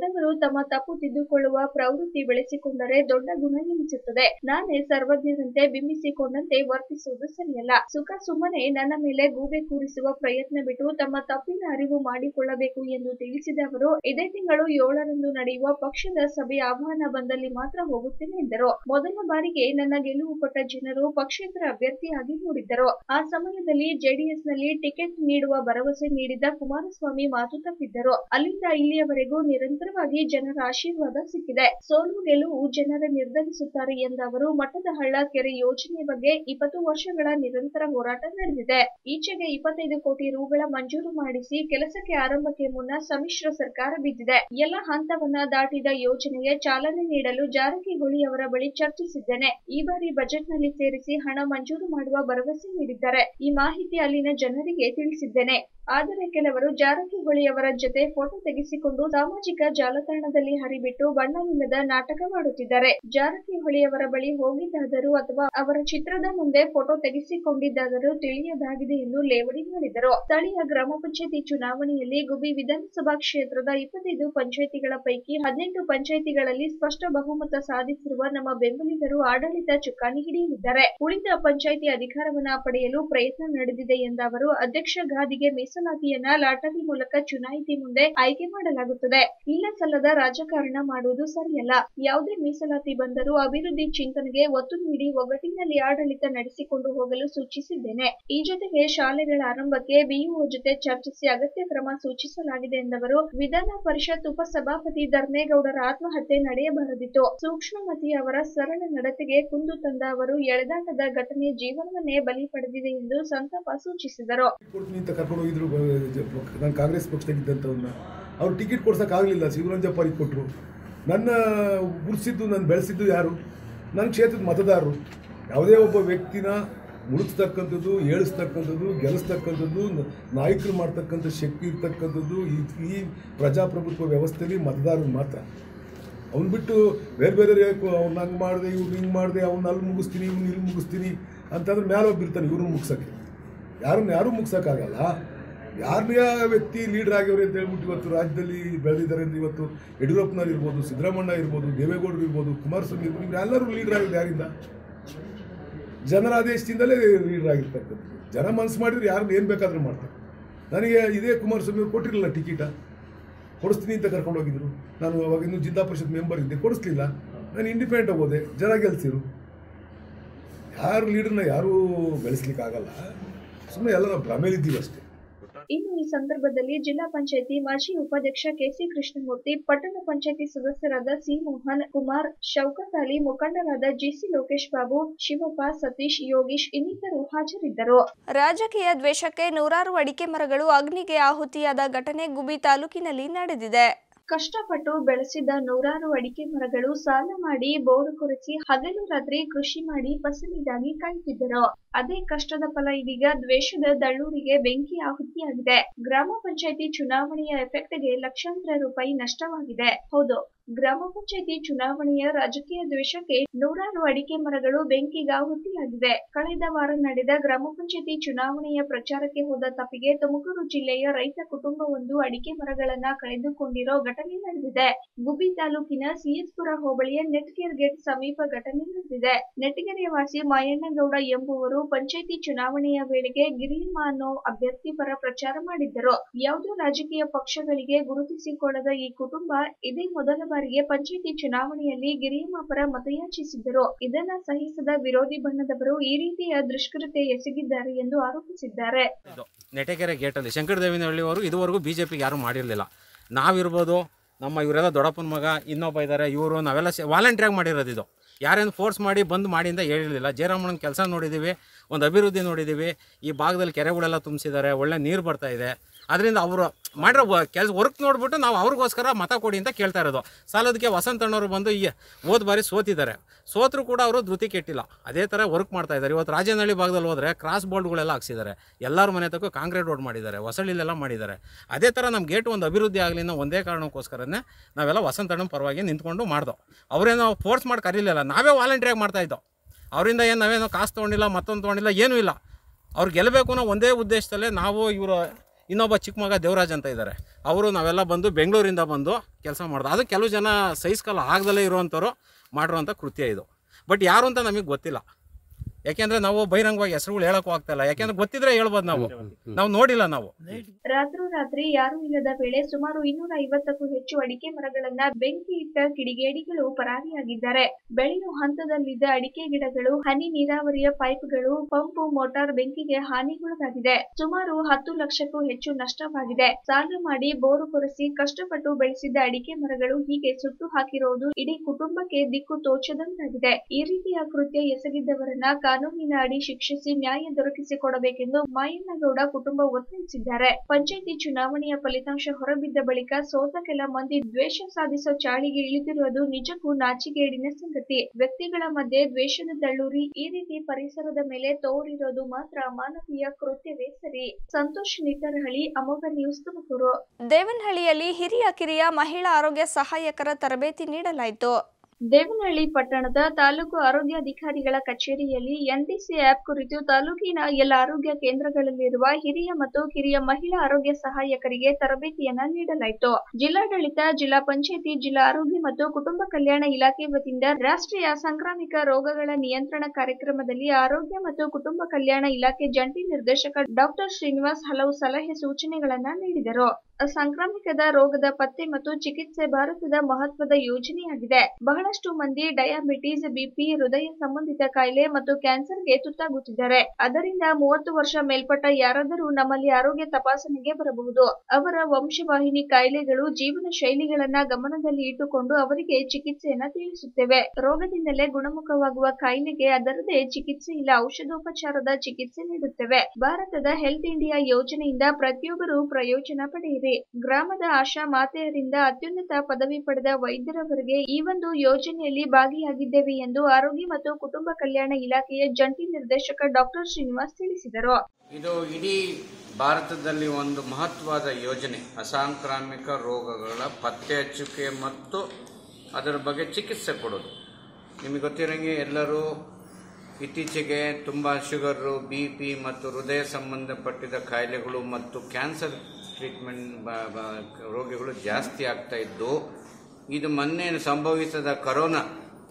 S1: ಬಡವರು ತಮ್ಮ ತಪ್ಪು ತಿದ್ದುಕೊಳ್ಳುವ ಪ್ರವೃತ್ತಿ ಬೆಳೆಸಿಕೊಂಡರೆ ದೊಡ್ಡ ಗುಣ ಎನಿಸುತ್ತದೆ ನಾನೇ ಸರ್ವಜ್ಞರಂತೆ ಬಿಂಬಿಸಿಕೊಂಡಂತೆ ವರ್ತಿಸುವುದು ಸರಿಯಲ್ಲ ಸುಖ ಸುಮ್ಮನೆ ನನ್ನ ಮೇಲೆ ಗೂಬೆ ಕೂರಿಸುವ ಪ್ರಯತ್ನ ಬಿಟ್ಟು ತಮ್ಮ ತಪ್ಪಿನ ಅರಿವು ಮಾಡಿಕೊಳ್ಳಬೇಕು ಎಂದು ತಿಳಿಸಿದ ಅವರು ಇದೇ ತಿಂಗಳು ಏಳರಂದು ನಡೆಯುವ ಪಕ್ಷದ ಸಭೆ ಆಹ್ವಾನ ಬಂದಲ್ಲಿ ಮಾತ್ರ ಹೋಗುತ್ತೇನೆ ಎಂದರು ಮೊದಲ ಬಾರಿಗೆ ನನ್ನ ಗೆಲುವು ಕೊಟ್ಟ ಜನರು ಪಕ್ಷೇತರ ಅಭ್ಯರ್ಥಿಯಾಗಿ ನೋಡಿದ್ದರು ಆ ಸಮಯದಲ್ಲಿ ಜೆಡಿಎಸ್ನಲ್ಲಿ ಟಿಕೆಟ್ ನೀಡುವ ಭರವಸೆ ನೀಡಿದ್ದ ಕುಮಾರಸ್ವಾಮಿ ಮಾತು ತಪ್ಪಿದ್ದರು ಅಲ್ಲಿಂದ ಇಲ್ಲಿಯವರೆಗೂ ನಿರಂತರವಾಗಿ ಜನರ ಆಶೀರ್ವಾದ ಸಿಕ್ಕಿದೆ ಸೋಲು ಗೆಲುವು ಜನರ ನಿರ್ಧರಿಸುತ್ತಾರೆ ಎಂದ ಅವರು ಮಠದ ಹಳ್ಳ ಕೆರೆ ಯೋಜನೆ ಬಗ್ಗೆ ಇಪ್ಪತ್ತು ವರ್ಷಗಳ ನಿರಂತರ ಹೋರಾಟ ನಡೆದಿದೆ ಈಚೆಗೆ ಇಪ್ಪತ್ತೈದು ಕೋಟಿ ರುಗಳ ಮಂಜೂರು ಮಾಡಿಸಿ ಕೆಲಸಕ್ಕೆ ಆರಂಭಕ್ಕೆ ಮುನ್ನ ಸಮ್ಮಿಶ್ರ ಸರ್ಕಾರ ಬಿದ್ದಿದೆ ಎಲ್ಲ ಹಂತವನ್ನ ದಾಟಿದ ಯೋಜನೆಗೆ ಚಾಲನೆ ನೀಡಲು ಜಾರಕಿಹೊಳಿ ಅವರ ಬಳಿ ಚರ್ಚಿಸಿದ್ದೇನೆ ಈ ಬಾರಿ ಬಜೆಟ್ನಲ್ಲಿ ಸೇರಿಸಿ ಹಣ ಮಂಜೂರು ಮಾಡುವ ಭರವಸೆ ನೀಡಿದ್ದಾರೆ ಈ ಮಾಹಿತಿ ಅಲ್ಲಿನ ಜನರಿಗೆ ತಿಳಿಸಿದ್ದೇನೆ ಆದರೆ ಕೆಲವರು ಜಾರಕಿಹೊಳಿ ಅವರ ಜೊತೆ ಫೋಟೋ ತೆಗೆಸಿಕೊಂಡು ಸಾಮಾಜಿಕ ಜಾಲತಾಣದಲ್ಲಿ ಹರಿಬಿಟ್ಟು ಬಣ್ಣವಿಲ್ಲದ ನಾಟಕ ಮಾಡುತ್ತಿದ್ದಾರೆ ಜಾರಕಿಹೊಳಿ ಅವರ ಬಳಿ ಹೋಗಿದ್ದಾದರೂ ಅಥವಾ ಅವರ ಚಿತ್ರದ ಮುಂದೆ ಫೋಟೋ ತೆಗೆಸಿಕೊಂಡಿದ್ದಾದರೂ ತಿಳಿಯದಾಗಿದೆ ಎಂದು ಲೇವಡಿ ಮಾಡಿದರು ಸ್ಥಳೀಯ ಗ್ರಾಮ ಪಂಚಾಯತಿ ಚುನಾವಣೆಯಲ್ಲಿ ಗುಬಿ ವಿಧಾನಸಭಾ ಕ್ಷೇತ್ರದ ಇಪ್ಪತ್ತೈದು ಪಂಚಾಯಿತಿಗಳ ಪೈಕಿ ಹದಿನೆಂಟು ಪಂಚಾಯಿತಿಗಳಲ್ಲಿ ಸ್ಪಷ್ಟ ಬಹುಮತ ಸಾಧಿಸಿರುವ ನಮ್ಮ ಬೆಂಬಲಿಗರು ಆಡಳಿತ ಚುಕ್ಕಾಣಿ ಹಿಡಿಯಲಿದ್ದಾರೆ ಉಳಿದ ಪಂಚಾಯಿತಿ ಅಧಿಕಾರವನ್ನ ಪಡೆಯಲು ಪ್ರಯತ್ನ ನಡೆದಿದೆ ಎಂದ ಅವರು ಅಧ್ಯಕ್ಷ ಗಾದಿಗೆ ಮೀಸಲಾತಿಯನ್ನ ಲಾಟರಿ ಮೂಲಕ ಚುನಾಯಿತಿ ಮುಂದೆ ಆಯ್ಕೆ ಮಾಡಲಾಗುತ್ತದೆ ಇಲ್ಲ ಸಲ್ಲದ ರಾಜಕಾರಣ ಮಾಡುವುದು ಸರಿಯಲ್ಲ ಯಾವುದೇ ಮೀಸಲಾತಿ ಬಂದರೂ ಅಭಿವೃದ್ಧಿ ಚಿಂತನೆಗೆ ಒತ್ತು ನೀಡಿ ಒಗ್ಗಟ್ಟಿನಲ್ಲಿ ಆಡಳಿತ ನಡೆಸಿಕೊಂಡು ಹೋಗಲು ಸೂಚಿಸಿದ್ದೇನೆ ಈ ಜೊತೆಗೆ ಶಾಲೆಗಳ ಆರಂಭಕ್ಕೆ ಬಿಇಒ ಜೊತೆ ಚರ್ಚಿಸಿ ಅಗತ್ಯ ಕ್ರಮ ಸೂಚಿಸಲಾಗಿದೆ ಎಂದವರು ವಿಧಾನ ಪರಿಷತ್ ಉಪಸಭಾಪತಿ ಧರ್ಮೇಗೌಡರ ಆತ್ಮಹತ್ಯೆ ನಡೆಯಬಾರದಿತ್ತು ಸೂಕ್ಷ್ಮಮತಿ ಅವರ ಸರಳ ನಡತೆಗೆ ಕುಂದು ತಂದ ಅವರು ಎಳೆದಾಟದ ಘಟನೆ ಜೀವನವನ್ನೇ ಬಲಿ ಪಡೆದಿದೆ ಎಂದು ಸಂತಾಪ ಸೂಚಿಸಿದರು
S7: ಕೊಡ್ತೀನಿ ಅಂತ ಕರ್ಕೊಂಡು ಹೋಗಿದ್ರು ನಾನು ಕಾಂಗ್ರೆಸ್ ಪಕ್ಷದಾಗಿದ್ದಂಥವ್ರನ್ನ ಅವ್ರು ಟಿಕೆಟ್ ಕೊಡ್ಸೋಕ್ಕಾಗಲಿಲ್ಲ ಶಿವರಂಜಪ್ಪರಿಗೆ ಕೊಟ್ಟರು ನನ್ನ ಗುರುಸಿದ್ದು ನಾನು ಬೆಳೆಸಿದ್ದು ಯಾರು ನನ್ನ ಕ್ಷೇತ್ರದ ಮತದಾರರು ಯಾವುದೇ ಒಬ್ಬ ವ್ಯಕ್ತಿನ ಮುಳುಗಿಸ್ತಕ್ಕಂಥದ್ದು ಏಳಿಸ್ತಕ್ಕಂಥದ್ದು ಗೆಲ್ಲಿಸ್ತಕ್ಕಂಥದ್ದು ನ- ನಾಯಕರು ಮಾಡ್ತಕ್ಕಂಥ ಶಕ್ತಿ ಇರ್ತಕ್ಕಂಥದ್ದು ಈ ಈ ಪ್ರಜಾಪ್ರಭುತ್ವ ವ್ಯವಸ್ಥೆಯಲ್ಲಿ ಮತದಾರರು ಮಾತ್ರ ಅವ್ನು ಬಿಟ್ಟು ಬೇರೆ ಬೇರೆ ಅವ್ನು ಹಂಗೆ ಮಾಡಿದೆ ಇವ್ನು ಹಿಂಗೆ ಮಾಡಿದೆ ಅವ್ನು ಅಲ್ಲಿ ಮುಗಿಸ್ತೀನಿ ಇವ್ನು ಇಲ್ಲಿ ಮುಗಿಸ್ತೀನಿ ಅಂತಂದ್ರೆ ಮೇಲೆ ಒಬ್ಬಿರ್ತಾನೆ ಇವ್ರನ್ನ ಮುಗ್ಸೋಕ್ಕೆ ಯಾರನ್ನ ಯಾರೂ ಮುಗ್ಸೋಕ್ಕಾಗಲ್ಲ ಯಾರನ್ನೇ ವ್ಯಕ್ತಿ ಲೀಡರ್ ಆಗ್ಯವ್ರೆ ಅಂತ ಹೇಳ್ಬಿಟ್ಟು ಇವತ್ತು ರಾಜ್ಯದಲ್ಲಿ ಬೆಳೆದಿದ್ದಾರೆ ಅಂದ್ರೆ ಇವತ್ತು ಯಡಿಯೂರಪ್ಪನವ್ರು ಇರ್ಬೋದು ಸಿದ್ದರಾಮಣ್ಣ ಇರ್ಬೋದು ದೇವೇಗೌಡರು ಇರ್ಬೋದು ಕುಮಾರಸ್ವಾಮಿ ಇರ್ಬೋದು ಇವರೆಲ್ಲರೂ ಲೀಡರ್ ಆಗಿದ್ದು ಯಾರಿಂದ ಜನರ ಆದೇಶದಿಂದಲೇ ಲೀಡರ್ ಆಗಿರ್ತಕ್ಕಂಥದ್ದು ಜನ ಮನಸ್ಸು ಮಾಡಿದ್ರೆ ಯಾರನ್ನ ಏನು ಬೇಕಾದರೂ ಮಾಡ್ತಾರೆ ನನಗೆ ಇದೇ ಕುಮಾರಸ್ವಾಮಿ ಅವ್ರು ಕೊಟ್ಟಿರಲಿಲ್ಲ ಟಿಕೆಟ ಕೊಡಿಸ್ತೀನಿ ಅಂತ ಕರ್ಕೊಂಡು ಹೋಗಿದ್ರು ನಾನು ಅವಾಗ ಇನ್ನೂ ಜಿಲ್ಲಾ ಪರಿಷತ್ ಮೆಂಬರ್ ಇದ್ದೆ ಕೊಡಿಸ್ಲಿಲ್ಲ ನಾನು ಇಂಡಿಪೆಂಡೆಂಟ್ ಹೋದೆ ಜನ ಗೆಲ್ಸಿರು ಯಾರು ಲೀಡರ್ನ ಯಾರೂ ಬೆಳೆಸ್ಲಿಕ್ಕಾಗಲ್ಲ ಸುಮ್ಮನೆ ಎಲ್ಲ ನಾವು ಭ್ರಮೇಲಿದ್ದೀವಿ ಅಷ್ಟೇ
S1: ಇನ್ನು ಈ ಸಂದರ್ಭದಲ್ಲಿ ಜಿಲ್ಲಾ ಪಂಚಾಯತಿ ಮಾಜಿ ಉಪಾಧ್ಯಕ್ಷ ಕೆಸಿ ಕೃಷ್ಣಮೂರ್ತಿ ಪಟ್ಟಣ ಪಂಚಾಯತಿ ಸದಸ್ಯರಾದ ಸಿ ಮೋಹನ್ ಕುಮಾರ್ ಶೌಕತ್ ಅಲಿ ಮುಖಂಡರಾದ ಜಿಸಿ ಲೋಕೇಶ್ ಬಾಬು ಶಿವಪ್ಪ ಸತೀಶ್ ಯೋಗೀಶ್ ಇನ್ನಿತರು ಹಾಜರಿದ್ದರು ರಾಜಕೀಯ ದ್ವೇಷಕ್ಕೆ ನೂರಾರು ಅಡಿಕೆ ಮರಗಳು ಅಗ್ನಿಗೆ ಆಹುತಿಯಾದ ಘಟನೆ ಗುಬಿ ತಾಲೂಕಿನಲ್ಲಿ ನಡೆದಿದೆ ಕಷ್ಟಪಟ್ಟು ಬೆಳೆಸಿದ ನೂರಾರು ಅಡಿಕೆ ಮರಗಳು ಸಾಲ ಮಾಡಿ ಬೋರು ಕೊರೆಸಿ ಹಗಲು ರಾತ್ರಿ ಕೃಷಿ ಮಾಡಿ ಫಸಲಿಗಾಗಿ ಕಾಯ್ತಿದ್ದರು ಅದೇ ಕಷ್ಟದ ಫಲ ಇದೀಗ ದ್ವೇಷದ ದಳ್ಳೂರಿಗೆ ಬೆಂಕಿ ಆಹುತಿಯಾಗಿದೆ ಗ್ರಾಮ ಪಂಚಾಯತಿ ಚುನಾವಣೆಯ ಎಫೆಕ್ಟ್ಗೆ ಲಕ್ಷಾಂತರ ರೂಪಾಯಿ ನಷ್ಟವಾಗಿದೆ ಹೌದು ಗ್ರಾಮ ಪಂಚಾಯತಿ ಚುನಾವಣೆಯ ರಾಜಕೀಯ ದ್ವೇಷಕ್ಕೆ ನೂರಾರು ಅಡಿಕೆ ಮರಗಳು ಬೆಂಕಿಗಾಹುತಿಯಾಗಿವೆ ಕಳೆದ ವಾರ ನಡೆದ ಗ್ರಾಮ ಪಂಚಾಯತಿ ಚುನಾವಣೆಯ ಪ್ರಚಾರಕ್ಕೆ ಹೋದ ತಪ್ಪಿಗೆ ತುಮಕೂರು ಜಿಲ್ಲೆಯ ರೈತ ಕುಟುಂಬವೊಂದು ಅಡಿಕೆ ಮರಗಳನ್ನ ಕಳೆದುಕೊಂಡಿರೋ ಘಟನೆ ನಡೆದಿದೆ ಗುಬ್ಬಿ ತಾಲೂಕಿನ ಸಿಎಸ್ಪುರ ಹೋಬಳಿಯ ನೆಟ್ಗೇರ್ ಗೇಟ್ ಸಮೀಪ ಘಟನೆ ನಡೆದಿದೆ ನೆಟ್ಟಗೆರೆಯ ವಾಸಿ ಮಾಯಣ್ಣಗೌಡ ಎಂಬುವರು ಪಂಚಾಯತಿ ಚುನಾವಣೆಯ ವೇಳೆಗೆ ಗಿರಿಯಮ್ಮ ಅನ್ನೋ ಅಭ್ಯರ್ಥಿ ಪರ ಪ್ರಚಾರ ಮಾಡಿದ್ದರು ಯಾವುದೇ ರಾಜಕೀಯ ಪಕ್ಷಗಳಿಗೆ ಗುರುತಿಸಿಕೊಳ್ಳದ ಈ ಕುಟುಂಬ ಇದೇ ಮೊದಲ ಬಾರಿಗೆ ಪಂಚಾಯತಿ ಚುನಾವಣೆಯಲ್ಲಿ ಗಿರಿಯಮ್ಮ ಪರ ಮತಯಾಚಿಸಿದ್ದರು ಇದನ್ನ ಸಹಿಸದ ವಿರೋಧಿ ಬಣ್ಣದವರು ಈ ರೀತಿಯ ದುಷ್ಕೃತ್ಯ ಎಸಗಿದ್ದಾರೆ ಎಂದು ಆರೋಪಿಸಿದ್ದಾರೆ
S8: ಇದು ನೆಟಕೆರೆ ಗೇಟಲ್ಲಿ ಶಂಕರದೇವಿನಹಳ್ಳಿಯವರು ಇದುವರೆಗೂ ಬಿ ಜೆ ಪಿಗೆ ಯಾರೂ ಮಾಡಿರಲಿಲ್ಲ ನಾವಿರ್ಬೋದು ನಮ್ಮ ಇವರೆಲ್ಲ ದೊಡ್ಡಪ್ಪನ ಮಗ ಇನ್ನೊಬ್ಬ ಇದ್ದಾರೆ ಇವರು ನಾವೆಲ್ಲ ಸೇ ವಾಲಂಟ್ರಿಯಾಗಿ ಮಾಡಿರೋದು ಇದು ಯಾರೇನು ಫೋರ್ಸ್ ಮಾಡಿ ಬಂದು ಮಾಡಿ ಅಂತ ಹೇಳಿರಲಿಲ್ಲ ಜಯರಾಮಣ್ಣನ ಕೆಲಸ ನೋಡಿದ್ದೀವಿ ಒಂದು ಅಭಿವೃದ್ಧಿ ನೋಡಿದ್ದೀವಿ ಈ ಭಾಗದಲ್ಲಿ ಕೆರೆಗಳೆಲ್ಲ ತುಂಬಿಸಿದ್ದಾರೆ ಒಳ್ಳೆ ನೀರು ಬರ್ತಾ ಇದೆ ಅದರಿಂದ ಅವರು ಮಾಡಿರೋ ಕೆಲಸ ವರ್ಕ್ ನೋಡ್ಬಿಟ್ಟು ನಾವು ಅವ್ರಿಗೋಸ್ಕರ ಮತ ಕೊಡಿ ಅಂತ ಕೇಳ್ತಾ ಇರೋದು ಸಾಲದಕ್ಕೆ ವಸಂತ ಅಣ್ಣವರು ಬಂದು ಈ ಹೋದ ಬಾರಿ ಸೋತಿದ್ದಾರೆ ಸೋತರು ಕೂಡ ಅವರು ಧೃತಿ ಕೆಟ್ಟಿಲ್ಲ ಅದೇ ಥರ ವರ್ಕ್ ಮಾಡ್ತಾ ಇದ್ದಾರೆ ಇವತ್ತು ರಾಜನಹಳ್ಳಿ ಭಾಗದಲ್ಲಿ ಹೋದರೆ ಕ್ರಾಸ್ ಬೋರ್ಡ್ಗಳೆಲ್ಲ ಹಾಕ್ಸಿದ್ದಾರೆ ಎಲ್ಲರ ಮನೆ ತಕ್ಕ ಕಾಂಕ್ರೀಟ್ ರೋಡ್ ಮಾಡಿದ್ದಾರೆ ಹೊಸಳ್ಳಿಲೆಲ್ಲ ಮಾಡಿದ್ದಾರೆ ಅದೇ ಥರ ನಮ್ಮ ಗೇಟ್ ಒಂದು ಅಭಿವೃದ್ಧಿ ಆಗಲಿ ಅನ್ನೋ ಒಂದೇ ಕಾರಣಕ್ಕೋಸ್ಕರನೇ ನಾವೆಲ್ಲ ವಸಂತ ಅಣ್ಣನ ಪರವಾಗಿ ನಿಂತ್ಕೊಂಡು ಮಾಡ್ದೋ ಅವರೇನೋ ಫೋರ್ಸ್ ಮಾಡಿ ಕರೀಲಿಲ್ಲ ನಾವೇ ವಾಲಂಟ್ರಿಯಾಗಿ ಮಾಡ್ತಾ ಇದ್ದೋ ಅವರಿಂದ ಏನು ನಾವೇನೋ ಕಾಸು ತೊಗೊಂಡಿಲ್ಲ ಮತ್ತೊಂದು ತೊಗೊಂಡಿಲ್ಲ ಏನೂ ಇಲ್ಲ ಅವ್ರು ಗೆಲ್ಲಬೇಕು ಅನ್ನೋ ಒಂದೇ ಉದ್ದೇಶದಲ್ಲೇ ನಾವು ಇವರು ಇನ್ನೊಬ್ಬ ಚಿಕ್ಕ ಮಗ ದೇವರಾಜ್ ಅಂತ ಇದ್ದಾರೆ ಅವರು ನಾವೆಲ್ಲ ಬಂದು ಬೆಂಗಳೂರಿಂದ ಬಂದು ಕೆಲಸ ಮಾಡೋದು ಅದು ಕೆಲವು ಜನ ಸಹಿಸ್ಕಲ್ಲ ಆಗದಲ್ಲೇ ಇರುವಂಥವ್ರು ಮಾಡಿರುವಂಥ ಕೃತ್ಯ ಇದು ಬಟ್ ಯಾರು ಅಂತ ನಮಗೆ ಗೊತ್ತಿಲ್ಲ ಯಾಕೆಂದ್ರೆ ನಾವು ಬಹಿರಂಗವಾಗಿ ಹೆಸರುಗಳು ಹೇಳಕ್ಕೂ ಆಗ್ತಾ ಇಲ್ಲ ಯಾಕೆಂದ್ರೆ ಗೊತ್ತಿದ್ರೆ ಹೇಳ್ಬೋದು ನಾವು ನಾವು ನೋಡಿಲ್ಲ ನಾವು
S1: ರಾತ್ರೋರಾತ್ರಿ ಯಾರೂ ಇಲ್ಲದ ವೇಳೆ ಸುಮಾರು ಇನ್ನೂರ ಐವತ್ತಕ್ಕೂ ಹೆಚ್ಚು ಅಡಿಕೆ ಮರಗಳನ್ನ ಬೆಂಕಿ ಇಟ್ಟ ಕಿಡಿಗೇಡಿಗಳು ಪರಾರಿಯಾಗಿದ್ದಾರೆ ಬೆಳೆಯುವ ಹಂತದಲ್ಲಿದ್ದ ಅಡಿಕೆ ಗಿಡಗಳು ಹನಿ ನೀರಾವರಿಯ ಪೈಪ್ಗಳು ಪಂಪು ಮೋಟಾರ್ ಬೆಂಕಿಗೆ ಹಾನಿಗೊಳಗಾಗಿದೆ ಸುಮಾರು ಹತ್ತು ಲಕ್ಷಕ್ಕೂ ಹೆಚ್ಚು ನಷ್ಟವಾಗಿದೆ ಸಾಲ ಮಾಡಿ ಬೋರು ಕೊರೆಸಿ ಕಷ್ಟಪಟ್ಟು ಬೆಳೆಸಿದ್ದ ಅಡಿಕೆ ಮರಗಳು ಹೀಗೆ ಸುಟ್ಟು ಹಾಕಿರುವುದು ಇಡೀ ಕುಟುಂಬಕ್ಕೆ ದಿಕ್ಕು ತೋಚದಂತಾಗಿದೆ ಈ ರೀತಿಯ ಕೃತ್ಯ ಎಸಗಿದ್ದವರನ್ನ ಕಾನೂನಿನ ಅಡಿ ಶಿಕ್ಷಿಸಿ ನ್ಯಾಯ ದೊರಕಿಸಿಕೊಡಬೇಕೆಂದು ಮಾಯಣ್ಣಗೌಡ ಕುಟುಂಬ ಒತ್ತಾಯಿಸಿದ್ದಾರೆ ಪಂಚಾಯಿತಿ ಚುನಾವಣೆಯ ಫಲಿತಾಂಶ ಹೊರಬಿದ್ದ ಬಳಿಕ ಸೋತ ಕೆಲ ಮಂದಿ ದ್ವೇಷ ಸಾಧಿಸೋ ಚಾಳಿಗೆ ಇಳಿದಿರುವುದು ನಿಜಕ್ಕೂ ನಾಚಿಗೇಡಿನ ಸಂಗತಿ ವ್ಯಕ್ತಿಗಳ ಮಧ್ಯೆ ದ್ವೇಷದ ದಳ್ಳೂರಿ ಈ ರೀತಿ ಪರಿಸರದ ಮೇಲೆ ತೋರಿರೋದು ಮಾತ್ರ ಮಾನವೀಯ ಕೃತ್ಯವೇ ಸರಿ ಸಂತೋಷ್ ನಿಟ್ಟರಹಳ್ಳಿ ಅಮೋಘ ನ್ಯೂಸ್ ತುಮಕೂರು
S9: ದೇವನಹಳ್ಳಿಯಲ್ಲಿ ಹಿರಿಯ ಕಿರಿಯ ಮಹಿಳಾ ಆರೋಗ್ಯ ಸಹಾಯಕರ ತರಬೇತಿ ನೀಡಲಾಯಿತು
S1: ದೇವನಹಳ್ಳಿ ಪಟ್ಟಣದ ತಾಲೂಕು ಆರೋಗ್ಯಾಧಿಕಾರಿಗಳ ಕಚೇರಿಯಲ್ಲಿ ಎನ್ಡಿಸಿ ಆಪ್ ಕುರಿತು ತಾಲೂಕಿನ ಎಲ್ಲ ಆರೋಗ್ಯ ಕೇಂದ್ರಗಳಲ್ಲಿರುವ ಹಿರಿಯ ಮತ್ತು ಕಿರಿಯ ಮಹಿಳಾ ಆರೋಗ್ಯ ಸಹಾಯಕರಿಗೆ ತರಬೇತಿಯನ್ನ ನೀಡಲಾಯಿತು ಜಿಲ್ಲಾಡಳಿತ ಜಿಲ್ಲಾ ಪಂಚಾಯಿತಿ ಜಿಲ್ಲಾ ಆರೋಗ್ಯ ಮತ್ತು ಕುಟುಂಬ ಕಲ್ಯಾಣ ಇಲಾಖೆ ವತಿಯಿಂದ ರಾಷ್ಟ್ರೀಯ ಸಾಂಕ್ರಾಮಿಕ ರೋಗಗಳ ನಿಯಂತ್ರಣ ಕಾರ್ಯಕ್ರಮದಲ್ಲಿ ಆರೋಗ್ಯ ಮತ್ತು ಕುಟುಂಬ ಕಲ್ಯಾಣ ಇಲಾಖೆ ಜಂಟಿ ನಿರ್ದೇಶಕ ಡಾಕ್ಟರ್ ಶ್ರೀನಿವಾಸ್ ಹಲವು ಸಲಹೆ ಸೂಚನೆಗಳನ್ನ ನೀಡಿದರು ಸಾಂಕ್ರಾಮಿಕದ ರೋಗದ ಪತ್ತೆ ಮತ್ತು ಚಿಕಿತ್ಸೆ ಭಾರತದ ಮಹತ್ವದ ಯೋಜನೆಯಾಗಿದೆ ಬಹಳಷ್ಟು ಮಂದಿ ಡಯಾಬಿಟಿಸ್ ಬಿಪಿ ಹೃದಯ ಸಂಬಂಧಿತ ಕಾಯಿಲೆ ಮತ್ತು ಕ್ಯಾನ್ಸರ್ಗೆ ತುತ್ತಾಗುತ್ತಿದ್ದಾರೆ ಅದರಿಂದ ಮೂವತ್ತು ವರ್ಷ ಮೇಲ್ಪಟ್ಟ ಯಾರಾದರೂ ನಮ್ಮಲ್ಲಿ ಆರೋಗ್ಯ ತಪಾಸಣೆಗೆ ಬರಬಹುದು ಅವರ ವಂಶವಾಹಿನಿ ಕಾಯಿಲೆಗಳು ಜೀವನ ಶೈಲಿಗಳನ್ನ ಗಮನದಲ್ಲಿ ಇಟ್ಟುಕೊಂಡು ಅವರಿಗೆ ಚಿಕಿತ್ಸೆಯನ್ನ ತಿಳಿಸುತ್ತೇವೆ ರೋಗದಿಂದಲೇ ಗುಣಮುಖವಾಗುವ ಕಾಯಿಲೆಗೆ ಅದರದೇ ಚಿಕಿತ್ಸೆ ಇಲ್ಲ ಔಷಧೋಪಚಾರದ ಚಿಕಿತ್ಸೆ ನೀಡುತ್ತೇವೆ ಭಾರತದ ಹೆಲ್ತ್ ಇಂಡಿಯಾ ಯೋಜನೆಯಿಂದ ಪ್ರತಿಯೊಬ್ಬರು ಪ್ರಯೋಜನ ಪಡೆಯಿರಿ ಗ್ರಾಮದ ಆಶಾ ಮಾತೆಯರಿಂದ ಅತ್ಯುನ್ನತ ಪದವಿ ಪಡೆದ ವೈದ್ಯರವರೆಗೆ ಈ ಒಂದು ಯೋಜನೆಯಲ್ಲಿ ಭಾಗಿಯಾಗಿದ್ದೇವೆ ಎಂದು ಆರೋಗ್ಯ ಮತ್ತು ಕುಟುಂಬ ಕಲ್ಯಾಣ ಇಲಾಖೆಯ ಜಂಟಿ ನಿರ್ದೇಶಕ ಡಾಕ್ಟರ್ ಶ್ರೀನಿವಾಸ್ ತಿಳಿಸಿದರು
S10: ಇದು ಇಡೀ ಭಾರತದಲ್ಲಿ ಒಂದು ಮಹತ್ವದ ಯೋಜನೆ ಅಸಾಂಕ್ರಾಮಿಕ ರೋಗಗಳ ಪತ್ತೆ ಹಚ್ಚುವಿಕೆ ಮತ್ತು ಅದರ ಬಗ್ಗೆ ಚಿಕಿತ್ಸೆ ಕೊಡೋದು ನಿಮಗೆ ಗೊತ್ತಿರೋಂಗೆ ಎಲ್ಲರೂ ಇತ್ತೀಚೆಗೆ ತುಂಬ ಶುಗರು ಬಿ ಪಿ ಮತ್ತು ಹೃದಯ ಸಂಬಂಧಪಟ್ಟಿದ ಕಾಯಿಲೆಗಳು ಮತ್ತು ಕ್ಯಾನ್ಸರ್ ಟ್ರೀಟ್ಮೆಂಟ್ ಬ- ಬ- ರೋಗಿಗಳು ಜಾಸ್ತಿ ಆಗ್ತಾ ಇದ್ದು ಇದು ಮೊನ್ನೆ ಸಂಭವಿಸಿದ ಕರೋನಾ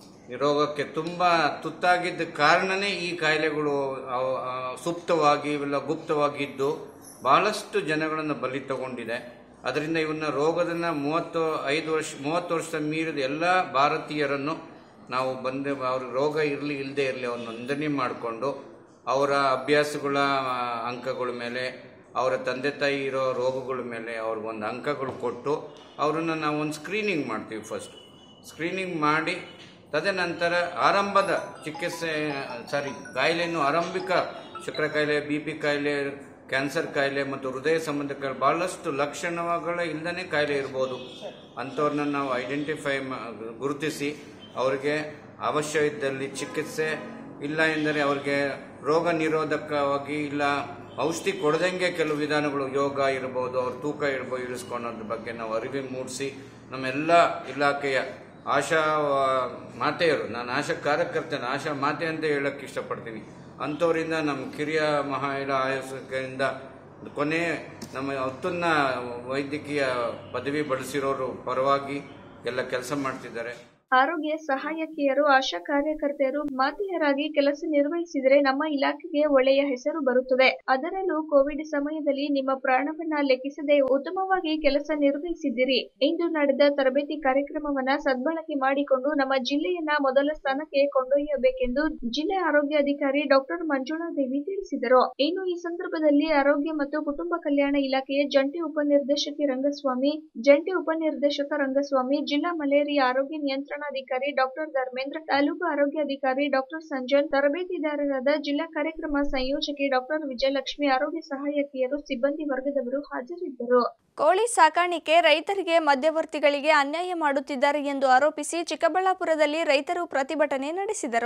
S10: ಈ ರೋಗಕ್ಕೆ ತುಂಬ ತುತ್ತಾಗಿದ್ದ ಕಾರಣನೇ ಈ ಕಾಯಿಲೆಗಳು ಅವ- ಆ, ಸುಪ್ತವಾಗಿ ಇವೆಲ್ಲ ಗುಪ್ತವಾಗಿದ್ದು ಬಹಳಷ್ಟು ಜನಗಳನ್ನು ಬಲಿ ತಗೊಂಡಿದೆ ಅದರಿಂದ ಇವನ್ನ ರೋಗದನ್ನ ಮೂವತ್ತು ಐದು ವರ್ಷ ಮೂವತ್ತು ವರ್ಷ ಮೀರಿದ ಎಲ್ಲ ಭಾರತೀಯರನ್ನು ನಾವು ಬಂದು ಅವ್ರ ರೋಗ ಇರಲಿ ಇಲ್ಲದೆ ಇರಲಿ ಅವ್ರ ನೋಂದಣಿ ಮಾಡಿಕೊಂಡು ಅವರ ಅಭ್ಯಾಸಗಳ ಆ, ಅಂಕಗಳ ಮೇಲೆ ಅವರ ತಂದೆ ತಾಯಿ ಇರೋ ರೋಗಗಳ ಮೇಲೆ ಅವ್ರಿಗೊಂದು ಅಂಕಗಳು ಕೊಟ್ಟು ಅವರನ್ನು ನಾವು ಒಂದು ಸ್ಕ್ರೀನಿಂಗ್ ಮಾಡ್ತೀವಿ ಫಸ್ಟ್ ಸ್ಕ್ರೀನಿಂಗ್ ಮಾಡಿ ತದನಂತರ ಆರಂಭದ ಚಿಕಿತ್ಸೆ ಸಾರಿ ಕಾಯಿಲೆಯನ್ನು ಆರಂಭಿಕ ಸಕ್ಕರೆ ಕಾಯಿಲೆ ಬಿ ಪಿ ಕಾಯಿಲೆ ಕ್ಯಾನ್ಸರ್ ಕಾಯಿಲೆ ಮತ್ತು ಹೃದಯ ಸಂಬಂಧ ಕಾಯಿಲೆ ಬಹಳಷ್ಟು ಲಕ್ಷಣಗಳ ಇಲ್ಲದೇ ಕಾಯಿಲೆ ಇರ್ಬೋದು ಅಂಥವ್ರನ್ನ ನಾವು ಐಡೆಂಟಿಫೈ ಗುರುತಿಸಿ ಅವರಿಗೆ ಅವಶ್ಯ ಇದ್ದಲ್ಲಿ ಚಿಕಿತ್ಸೆ ಇಲ್ಲ ಎಂದರೆ ಅವರಿಗೆ ರೋಗ ನಿರೋಧಕವಾಗಿ ಇಲ್ಲ ಔಷಧಿ ಕೊಡದಂಗೆ ಕೆಲವು ವಿಧಾನಗಳು ಯೋಗ ಇರ್ಬೋದು ಅವ್ರ ತೂಕ ಇರ್ಬೋದು ಇಳಿಸ್ಕೊಳೋದ್ರ ಬಗ್ಗೆ ನಾವು ಅರಿವು ಮೂಡಿಸಿ ನಮ್ಮೆಲ್ಲ ಇಲಾಖೆಯ ಆಶಾ ಆ, ಮಾತೆಯರು ನಾನು ಆಶಾ ಕಾರ್ಯಕರ್ತನ ಆಶಾ ಮಾತೆ ಅಂತ ಹೇಳಕ್ಕೆ ಇಷ್ಟಪಡ್ತೀನಿ ಅಂಥವರಿಂದ ನಮ್ಮ ಕಿರಿಯ ಮಹಿಳಾ ಆಯೋಗದಿಂದ ಕೊನೆ ನಮ್ಮ ಉತ್ತನ್ನ ವೈದ್ಯಕೀಯ ಪದವಿ ಬಳಸಿರೋರು ಪರವಾಗಿ ಎಲ್ಲ ಕೆಲಸ ಮಾಡ್ತಿದ್ದಾರೆ
S1: ಆರೋಗ್ಯ ಸಹಾಯಕಿಯರು ಆಶಾ ಕಾರ್ಯಕರ್ತೆಯರು ಮಾತೆಯರಾಗಿ ಕೆಲಸ ನಿರ್ವಹಿಸಿದರೆ ನಮ್ಮ ಇಲಾಖೆಗೆ ಒಳ್ಳೆಯ ಹೆಸರು ಬರುತ್ತದೆ ಅದರಲ್ಲೂ ಕೋವಿಡ್ ಸಮಯದಲ್ಲಿ ನಿಮ್ಮ ಪ್ರಾಣವನ್ನ ಲೆಕ್ಕಿಸದೆ ಉತ್ತಮವಾಗಿ ಕೆಲಸ ನಿರ್ವಹಿಸಿದ್ದೀರಿ ಇಂದು ನಡೆದ ತರಬೇತಿ ಕಾರ್ಯಕ್ರಮವನ್ನ ಸದ್ಬಳಕೆ ಮಾಡಿಕೊಂಡು ನಮ್ಮ ಜಿಲ್ಲೆಯನ್ನ ಮೊದಲ ಸ್ಥಾನಕ್ಕೆ ಕೊಂಡೊಯ್ಯಬೇಕೆಂದು ಜಿಲ್ಲೆ ಆರೋಗ್ಯಾಧಿಕಾರಿ ಡಾಕ್ಟರ್ ಮಂಜುಳಾ ದೇವಿ ತಿಳಿಸಿದರು ಇನ್ನು ಈ ಸಂದರ್ಭದಲ್ಲಿ ಆರೋಗ್ಯ ಮತ್ತು ಕುಟುಂಬ ಕಲ್ಯಾಣ ಇಲಾಖೆಯ ಜಂಟಿ ಉಪನಿರ್ದೇಶಕಿ ರಂಗಸ್ವಾಮಿ ಜಂಟಿ ಉಪನಿರ್ದೇಶಕ ರಂಗಸ್ವಾಮಿ ಜಿಲ್ಲಾ ಮಲೇರಿಯಾ ಆರೋಗ್ಯ ನಿಯಂತ್ರಣಾಧಿಕಾರಿ ಡಾಕ್ಟರ್ ಧರ್ಮೇಂದ್ರ ತಾಲೂಕು ಆರೋಗ್ಯಾಧಿಕಾರಿ ಡಾಕ್ಟರ್ ಸಂಜನ್ ತರಬೇತಿದಾರರಾದ ಜಿಲ್ಲಾ ಕಾರ್ಯಕ್ರಮ ಸಂಯೋಜಕಿ ಡಾಕ್ಟರ್ ವಿಜಯಲಕ್ಷ್ಮಿ ಆರೋಗ್ಯ ಸಹಾಯಕಿಯರು ಸಿಬ್ಬಂದಿ ವರ್ಗದವರು ಹಾಜರಿದ್ದರು
S9: ಕೋಳಿ ಸಾಕಾಣಿಕೆ ರೈತರಿಗೆ ಮಧ್ಯವರ್ತಿಗಳಿಗೆ ಅನ್ಯಾಯ ಮಾಡುತ್ತಿದ್ದಾರೆ ಎಂದು ಆರೋಪಿಸಿ ಚಿಕ್ಕಬಳ್ಳಾಪುರದಲ್ಲಿ ರೈತರು ಪ್ರತಿಭಟನೆ ನಡೆಸಿದರು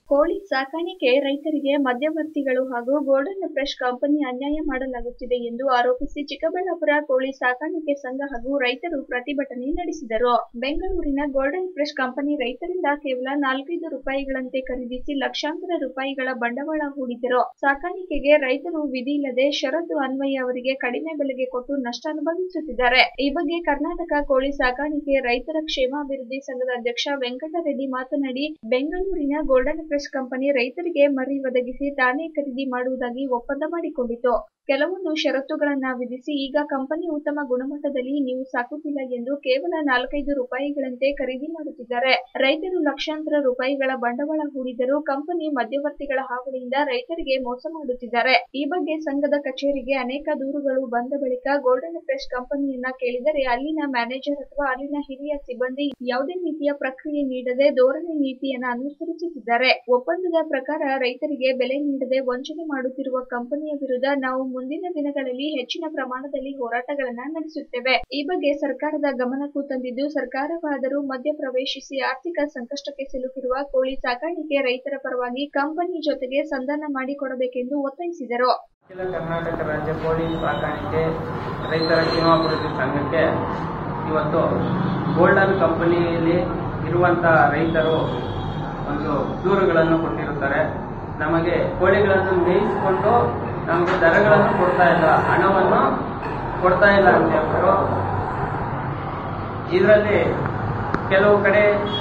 S1: ಕೋಳಿ ಸಾಕಾಣಿಕೆ ರೈತರಿಗೆ ಮಧ್ಯವರ್ತಿಗಳು ಹಾಗೂ ಗೋಲ್ಡನ್ ಫ್ರೆಶ್ ಕಂಪನಿ ಅನ್ಯಾಯ ಮಾಡಲಾಗುತ್ತಿದೆ ಎಂದು ಆರೋಪಿಸಿ ಚಿಕ್ಕಬಳ್ಳಾಪುರ ಕೋಳಿ ಸಾಕಾಣಿಕೆ ಸಂಘ ಹಾಗೂ ರೈತರು ಪ್ರತಿಭಟನೆ ನಡೆಸಿದರು ಬೆಂಗಳೂರಿನ ಗೋಲ್ಡನ್ ಫ್ರೆಶ್ ಕಂಪನಿ ರೈತರಿಂದ ಕೇವಲ ನಾಲ್ಕೈದು ರೂಪಾಯಿಗಳಂತೆ ಖರೀದಿಸಿ ಲಕ್ಷಾಂತರ ರೂಪಾಯಿಗಳ ಬಂಡವಾಳ ಹೂಡಿದರು ಸಾಕಾಣಿಕೆಗೆ ರೈತರು ವಿಧಿ ಇಲ್ಲದೆ ಷರತ್ತು ಅನ್ವಯ ಅವರಿಗೆ ಕಡಿಮೆ ಬೆಲೆಗೆ ಕೊಟ್ಟು ನಷ್ಟ ಅನುಭವಿಸುತ್ತಿದ್ದಾರೆ ಈ ಬಗ್ಗೆ ಕರ್ನಾಟಕ ಕೋಳಿ ಸಾಕಾಣಿಕೆ ರೈತರ ಕ್ಷೇಮಾಭಿವೃದ್ಧಿ ಸಂಘದ ಅಧ್ಯಕ್ಷ ವೆಂಕಟರೆಡ್ಡಿ ಮಾತನಾಡಿ ಬೆಂಗಳೂರಿನ ಗೋಲ್ಡನ್ ಫ್ರೆಶ್ ಕಂಪನಿ ರೈತರಿಗೆ ಮರಿ ಒದಗಿಸಿ ತಾನೇ ಖರೀದಿ ಮಾಡುವುದಾಗಿ ಒಪ್ಪಂದ ಮಾಡಿಕೊಂಡಿತು ಕೆಲವೊಂದು ಷರತ್ತುಗಳನ್ನ ವಿಧಿಸಿ ಈಗ ಕಂಪನಿ ಉತ್ತಮ ಗುಣಮಟ್ಟದಲ್ಲಿ ನೀವು ಸಾಕುತ್ತಿಲ್ಲ ಎಂದು ಕೇವಲ ನಾಲ್ಕೈದು ರೂಪಾಯಿಗಳಂತೆ ಖರೀದಿ ಮಾಡುತ್ತಿದ್ದಾರೆ ರೈತರು ಲಕ್ಷಾಂತರ ರೂಪಾಯಿಗಳ ಬಂಡವಾಳ ಹೂಡಿದರೂ ಕಂಪನಿ ಮಧ್ಯವರ್ತಿಗಳ ಹಾವಳಿಯಿಂದ ರೈತರಿಗೆ ಮೋಸ ಮಾಡುತ್ತಿದ್ದಾರೆ ಈ ಬಗ್ಗೆ ಸಂಘದ ಕಚೇರಿಗೆ ಅನೇಕ ದೂರುಗಳು ಬಂದ ಬಳಿಕ ಗೋಲ್ಡನ್ ಫ್ರೆಶ್ ಕಂಪನಿಯನ್ನ ಕೇಳಿದರೆ ಅಲ್ಲಿನ ಮ್ಯಾನೇಜರ್ ಅಥವಾ ಅಲ್ಲಿನ ಹಿರಿಯ ಸಿಬ್ಬಂದಿ ಯಾವುದೇ ರೀತಿಯ ಪ್ರಕ್ರಿಯೆ ನೀಡದೆ ಧೋರಣೆ ನೀತಿಯನ್ನ ಅನುಸರಿಸುತ್ತಿದ್ದಾರೆ ಒಪ್ಪಂದದ ಪ್ರಕಾರ ರೈತರಿಗೆ ಬೆಲೆ ನೀಡದೆ ವಂಚನೆ ಮಾಡುತ್ತಿರುವ ಕಂಪನಿಯ ವಿರುದ್ಧ ನಾವು ಮುಂದಿನ ದಿನಗಳಲ್ಲಿ ಹೆಚ್ಚಿನ ಪ್ರಮಾಣದಲ್ಲಿ ಹೋರಾಟಗಳನ್ನ ನಡೆಸುತ್ತೇವೆ ಈ ಬಗ್ಗೆ ಸರ್ಕಾರದ ಗಮನಕ್ಕೂ ತಂದಿದ್ದು ಸರ್ಕಾರವಾದರೂ ಮಧ್ಯ ಪ್ರವೇಶಿಸಿ ಆರ್ಥಿಕ ಸಂಕಷ್ಟಕ್ಕೆ ಸಿಲುಕಿರುವ ಕೋಳಿ ಸಾಕಾಣಿಕೆ ರೈತರ ಪರವಾಗಿ ಕಂಪನಿ ಜೊತೆಗೆ ಸಂಧಾನ ಮಾಡಿಕೊಡಬೇಕೆಂದು ಒತ್ತಾಯಿಸಿದರು
S11: ಅಖಿಲ ಕರ್ನಾಟಕ ರಾಜ್ಯ ಕೋಳಿ ಸಾಕಾಣಿಕೆ ರೈತರ ಕ್ಷೇಮಾಭಿವೃದ್ಧಿ ಸಂಘಕ್ಕೆ ಇವತ್ತು ಗೋಲ್ಡನ್ ಕಂಪನಿಯಲ್ಲಿ ಇರುವಂಥ ರೈತರು ಒಂದು ದೂರುಗಳನ್ನು ಕೊಟ್ಟಿರುತ್ತಾರೆ ನಮಗೆ ಕೋಳಿಗಳನ್ನು ಮೇಯಿಸಿಕೊಂಡು ನಮಗೆ ದರಗಳನ್ನು ಕೊಡ್ತಾ ಇಲ್ಲ ಹಣವನ್ನು ಕೊಡ್ತಾ ಇಲ್ಲ ಅಂತ ಹೇಳ್ಬಿಟ್ಟು ಇದರಲ್ಲಿ ಕೆಲವು ಕಡೆ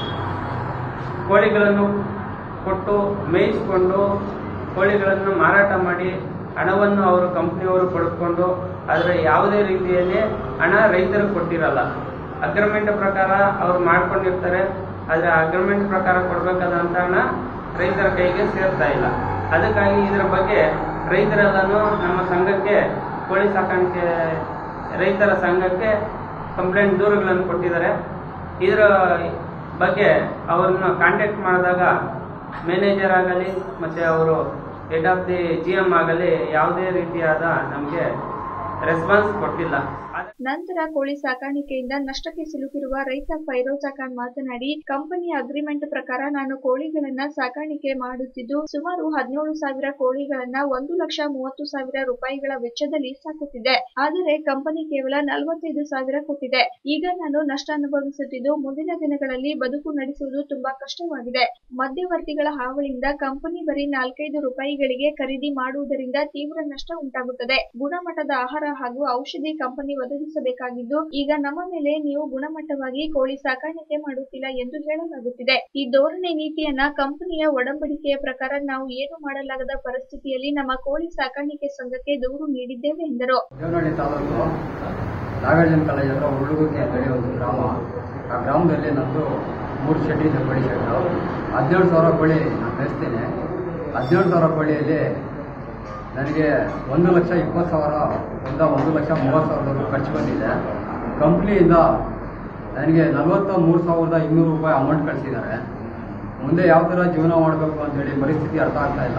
S11: ಕೋಳಿಗಳನ್ನು ಕೊಟ್ಟು ಮೇಯಿಸಿಕೊಂಡು ಕೋಳಿಗಳನ್ನು ಮಾರಾಟ ಮಾಡಿ ಹಣವನ್ನು ಅವರು ಕಂಪ್ನಿಯವರು ಪಡೆದುಕೊಂಡು ಆದರೆ ಯಾವುದೇ ರೀತಿಯಲ್ಲಿ ಹಣ ರೈತರಿಗೆ ಕೊಟ್ಟಿರಲ್ಲ ಅಗ್ರಿಮೆಂಟ್ ಪ್ರಕಾರ ಅವ್ರು ಮಾಡ್ಕೊಂಡಿರ್ತಾರೆ ಆದರೆ ಅಗ್ರಿಮೆಂಟ್ ಪ್ರಕಾರ ಕೊಡಬೇಕಾದಂಥ ಹಣ ರೈತರ ಕೈಗೆ ಸೇರ್ತಾ ಇಲ್ಲ ಅದಕ್ಕಾಗಿ ಇದರ ಬಗ್ಗೆ ರೈತರೆಲ್ಲನೂ ನಮ್ಮ ಸಂಘಕ್ಕೆ ಕೋಳಿ ಸಾಕಾಣಿಕೆ ರೈತರ ಸಂಘಕ್ಕೆ ಕಂಪ್ಲೇಂಟ್ ದೂರುಗಳನ್ನು ಕೊಟ್ಟಿದ್ದಾರೆ ಇದರ ಬಗ್ಗೆ ಅವ್ರನ್ನ ಕಾಂಟ್ಯಾಕ್ಟ್ ಮಾಡಿದಾಗ ಮ್ಯಾನೇಜರ್ ಆಗಲಿ ಮತ್ತು ಅವರು head of the G M ಆಗಲಿ ಯಾವುದೇ ರೀತಿಯಾದ ನಮಗೆ ರೆಸ್ಪಾನ್ಸ್ ಕೊಟ್ಟಿಲ್ಲ
S1: ನಂತರ ಕೋಳಿ ಸಾಕಾಣಿಕೆಯಿಂದ ನಷ್ಟಕ್ಕೆ ಸಿಲುಕಿರುವ ರೈತ ಫೈರೋಜಾ ಖಾನ್ ಮಾತನಾಡಿ ಕಂಪನಿಯ ಅಗ್ರಿಮೆಂಟ್ ಪ್ರಕಾರ ನಾನು ಕೋಳಿಗಳನ್ನ ಸಾಕಾಣಿಕೆ ಮಾಡುತ್ತಿದ್ದು ಸುಮಾರು ಹದಿನೇಳು ಸಾವಿರ ಕೋಳಿಗಳನ್ನ ಒಂದು ಲಕ್ಷ ಮೂವತ್ತು ಸಾವಿರ ರೂಪಾಯಿಗಳ ವೆಚ್ಚದಲ್ಲಿ ಸಾಕುತ್ತಿದೆ ಆದರೆ ಕಂಪನಿ ಕೇವಲ ನಲವತ್ತೈದು ಸಾವಿರ ಕೊಟ್ಟಿದೆ ಈಗ ನಾನು ನಷ್ಟ ಅನುಭವಿಸುತ್ತಿದ್ದು ಮುಂದಿನ ದಿನಗಳಲ್ಲಿ ಬದುಕು ನಡೆಸುವುದು ತುಂಬಾ ಕಷ್ಟವಾಗಿದೆ ಮಧ್ಯವರ್ತಿಗಳ ಹಾವಳಿಯಿಂದ ಕಂಪನಿ ಬರೀ ನಾಲ್ಕೈದು ರೂಪಾಯಿಗಳಿಗೆ ಖರೀದಿ ಮಾಡುವುದರಿಂದ ತೀವ್ರ ನಷ್ಟ ಉಂಟಾಗುತ್ತದೆ ಗುಣಮಟ್ಟದ ಆಹಾರ ಹಾಗೂ ಔಷಧಿ ಕಂಪನಿ ಒದಗಿಸಬೇಕಾಗಿದ್ದು ಈಗ ನಮ್ಮ ಮೇಲೆ ನೀವು ಗುಣಮಟ್ಟವಾಗಿ ಕೋಳಿ ಸಾಕಾಣಿಕೆ ಮಾಡುತ್ತಿಲ್ಲ ಎಂದು ಹೇಳಲಾಗುತ್ತಿದೆ ಈ ಧೋರಣೆ ನೀತಿಯನ್ನ ಕಂಪನಿಯ ಒಡಂಬಡಿಕೆಯ ಪ್ರಕಾರ ನಾವು ಏನು ಮಾಡಲಾಗದ ಪರಿಸ್ಥಿತಿಯಲ್ಲಿ ನಮ್ಮ ಕೋಳಿ ಸಾಕಾಣಿಕೆ ಸಂಘಕ್ಕೆ ದೂರು ನೀಡಿದ್ದೇವೆ ಎಂದರು
S12: ದೇವನಹಳ್ಳಿ ತಾಲೂಕು ನಾಗಾರ್ಜುನ ಕಾಲೇಜ್ ಹತ್ರ ಉಳ್ಳುಗುತ್ತಿ ಅಂತೇಳಿ ಒಂದು ಗ್ರಾಮ ಆ ಗ್ರಾಮದಲ್ಲಿ ನಂದು ಮೂರು ಶೆಡ್ ಇದೆ ಕೋಳಿ ಶೆಡ್ ಹದಿನೇಳು ಸಾವಿರ ಕೋಳಿ ನಾನು ಮೇಯಿಸ್ತೀನಿ ಹದಿನೇಳು ಸಾವಿರ ಕೋಳಿಯಲ್ಲಿ ನನಗೆ ಒಂದು ಲಕ್ಷ ಇಪ್ಪತ್ತು ಸಾವಿರ ಇಂದ ಒಂದು ಲಕ್ಷ ಮೂವತ್ತು ಸಾವಿರದವರೆಗೂ ಖರ್ಚು ಬಂದಿದೆ ಕಂಪ್ನಿಯಿಂದ ನನಗೆ ನಲವತ್ತ ಮೂರು ಸಾವಿರದ ಇನ್ನೂರು ರೂಪಾಯಿ ಅಮೌಂಟ್ ಕಳಿಸಿದ್ದಾರೆ ಮುಂದೆ ಯಾವ ಥರ ಜೀವನ ಮಾಡಬೇಕು ಅಂತೇಳಿ ಪರಿಸ್ಥಿತಿ ಅರ್ಥ ಆಗ್ತಾ ಇಲ್ಲ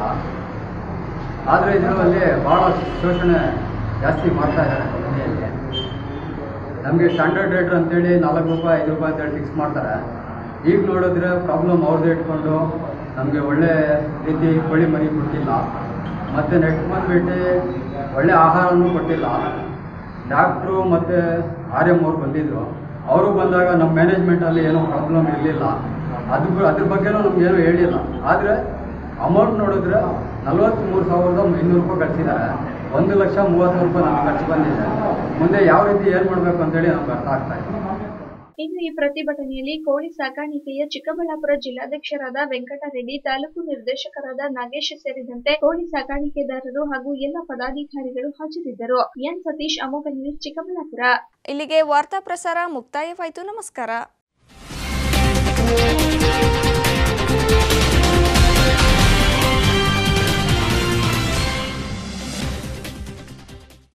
S12: ಆದರೆ ಇದರಲ್ಲಿ ಭಾಳ ಶೋಷಣೆ ಜಾಸ್ತಿ ಮಾಡ್ತಾ ಇದ್ದಾರೆ ಕಂಪನಿಯಲ್ಲಿ ನಮಗೆ ಸ್ಟ್ಯಾಂಡರ್ಡ್ ರೇಟ್ ಅಂತೇಳಿ ನಾಲ್ಕು ರೂಪಾಯಿ ಐದು ರೂಪಾಯಿ ಅಂತೇಳಿ ಫಿಕ್ಸ್ ಮಾಡ್ತಾರೆ ಈಗ ನೋಡಿದ್ರೆ ಪ್ರಾಬ್ಲಮ್ ಅವ್ರದ್ದೇ ಇಟ್ಕೊಂಡು ನಮಗೆ ಒಳ್ಳೆ ರೀತಿ ಕೋಳಿ ಮರಿ ಕೊಟ್ಟಿಲ್ಲ ಮತ್ತು ನೆಕ್ಸ್ಟ್ ಬಂದುಬಿಟ್ಟು ಒಳ್ಳೆ ಆಹಾರನೂ ಕೊಟ್ಟಿಲ್ಲ ಡಾಕ್ಟ್ರು ಮತ್ತು ಆರ್ ಎಮ್ ಅವ್ರು ಬಂದಿದ್ದರು ಅವರು ಬಂದಾಗ ನಮ್ಮ ಮ್ಯಾನೇಜ್ಮೆಂಟಲ್ಲಿ ಏನೋ ಪ್ರಾಬ್ಲಮ್ ಇರಲಿಲ್ಲ ಅದು ಅದ್ರ ಬಗ್ಗೆನೂ ನಮಗೇನು ಹೇಳಿಲ್ಲ ಆದರೆ ಅಮೌಂಟ್ ನೋಡಿದ್ರೆ ನಲ್ವತ್ತ್ಮೂರು ಸಾವಿರದ ಐನೂರು ರೂಪಾಯಿ ಕಳಿಸಿದ್ದಾರೆ ಒಂದು ಲಕ್ಷ ಮೂವತ್ತು ರೂಪಾಯಿ ನಮ್ಗೆ ಖರ್ಚು ಬಂದಿದೆ ಮುಂದೆ ಯಾವ ರೀತಿ ಏನು ಮಾಡಬೇಕು ಅಂತೇಳಿ ನಮ್ಗೆ ಅರ್ಥ ಆಗ್ತಾ ಇದೆ
S1: ಇನ್ನು ಈ ಪ್ರತಿಭಟನೆಯಲ್ಲಿ ಕೋಳಿ ಸಾಕಾಣಿಕೆಯ ಚಿಕ್ಕಬಳ್ಳಾಪುರ ಜಿಲ್ಲಾಧ್ಯಕ್ಷರಾದ ವೆಂಕಟರೆಡ್ಡಿ ತಾಲೂಕು ನಿರ್ದೇಶಕರಾದ ನಾಗೇಶ್ ಸೇರಿದಂತೆ ಕೋಳಿ ಸಾಕಾಣಿಕೆದಾರರು ಹಾಗೂ ಎಲ್ಲ ಪದಾಧಿಕಾರಿಗಳು ಹಾಜರಿದ್ದರು ಎನ್ ಸತೀಶ್ ಅಮೋಘ ನ್ಯೂಸ್ ಚಿಕ್ಕಬಳ್ಳಾಪುರ
S9: ಇಲ್ಲಿಗೆ ವಾರ್ತಾ ಪ್ರಸಾರ ಮುಕ್ತಾಯವಾಯಿತು ನಮಸ್ಕಾರ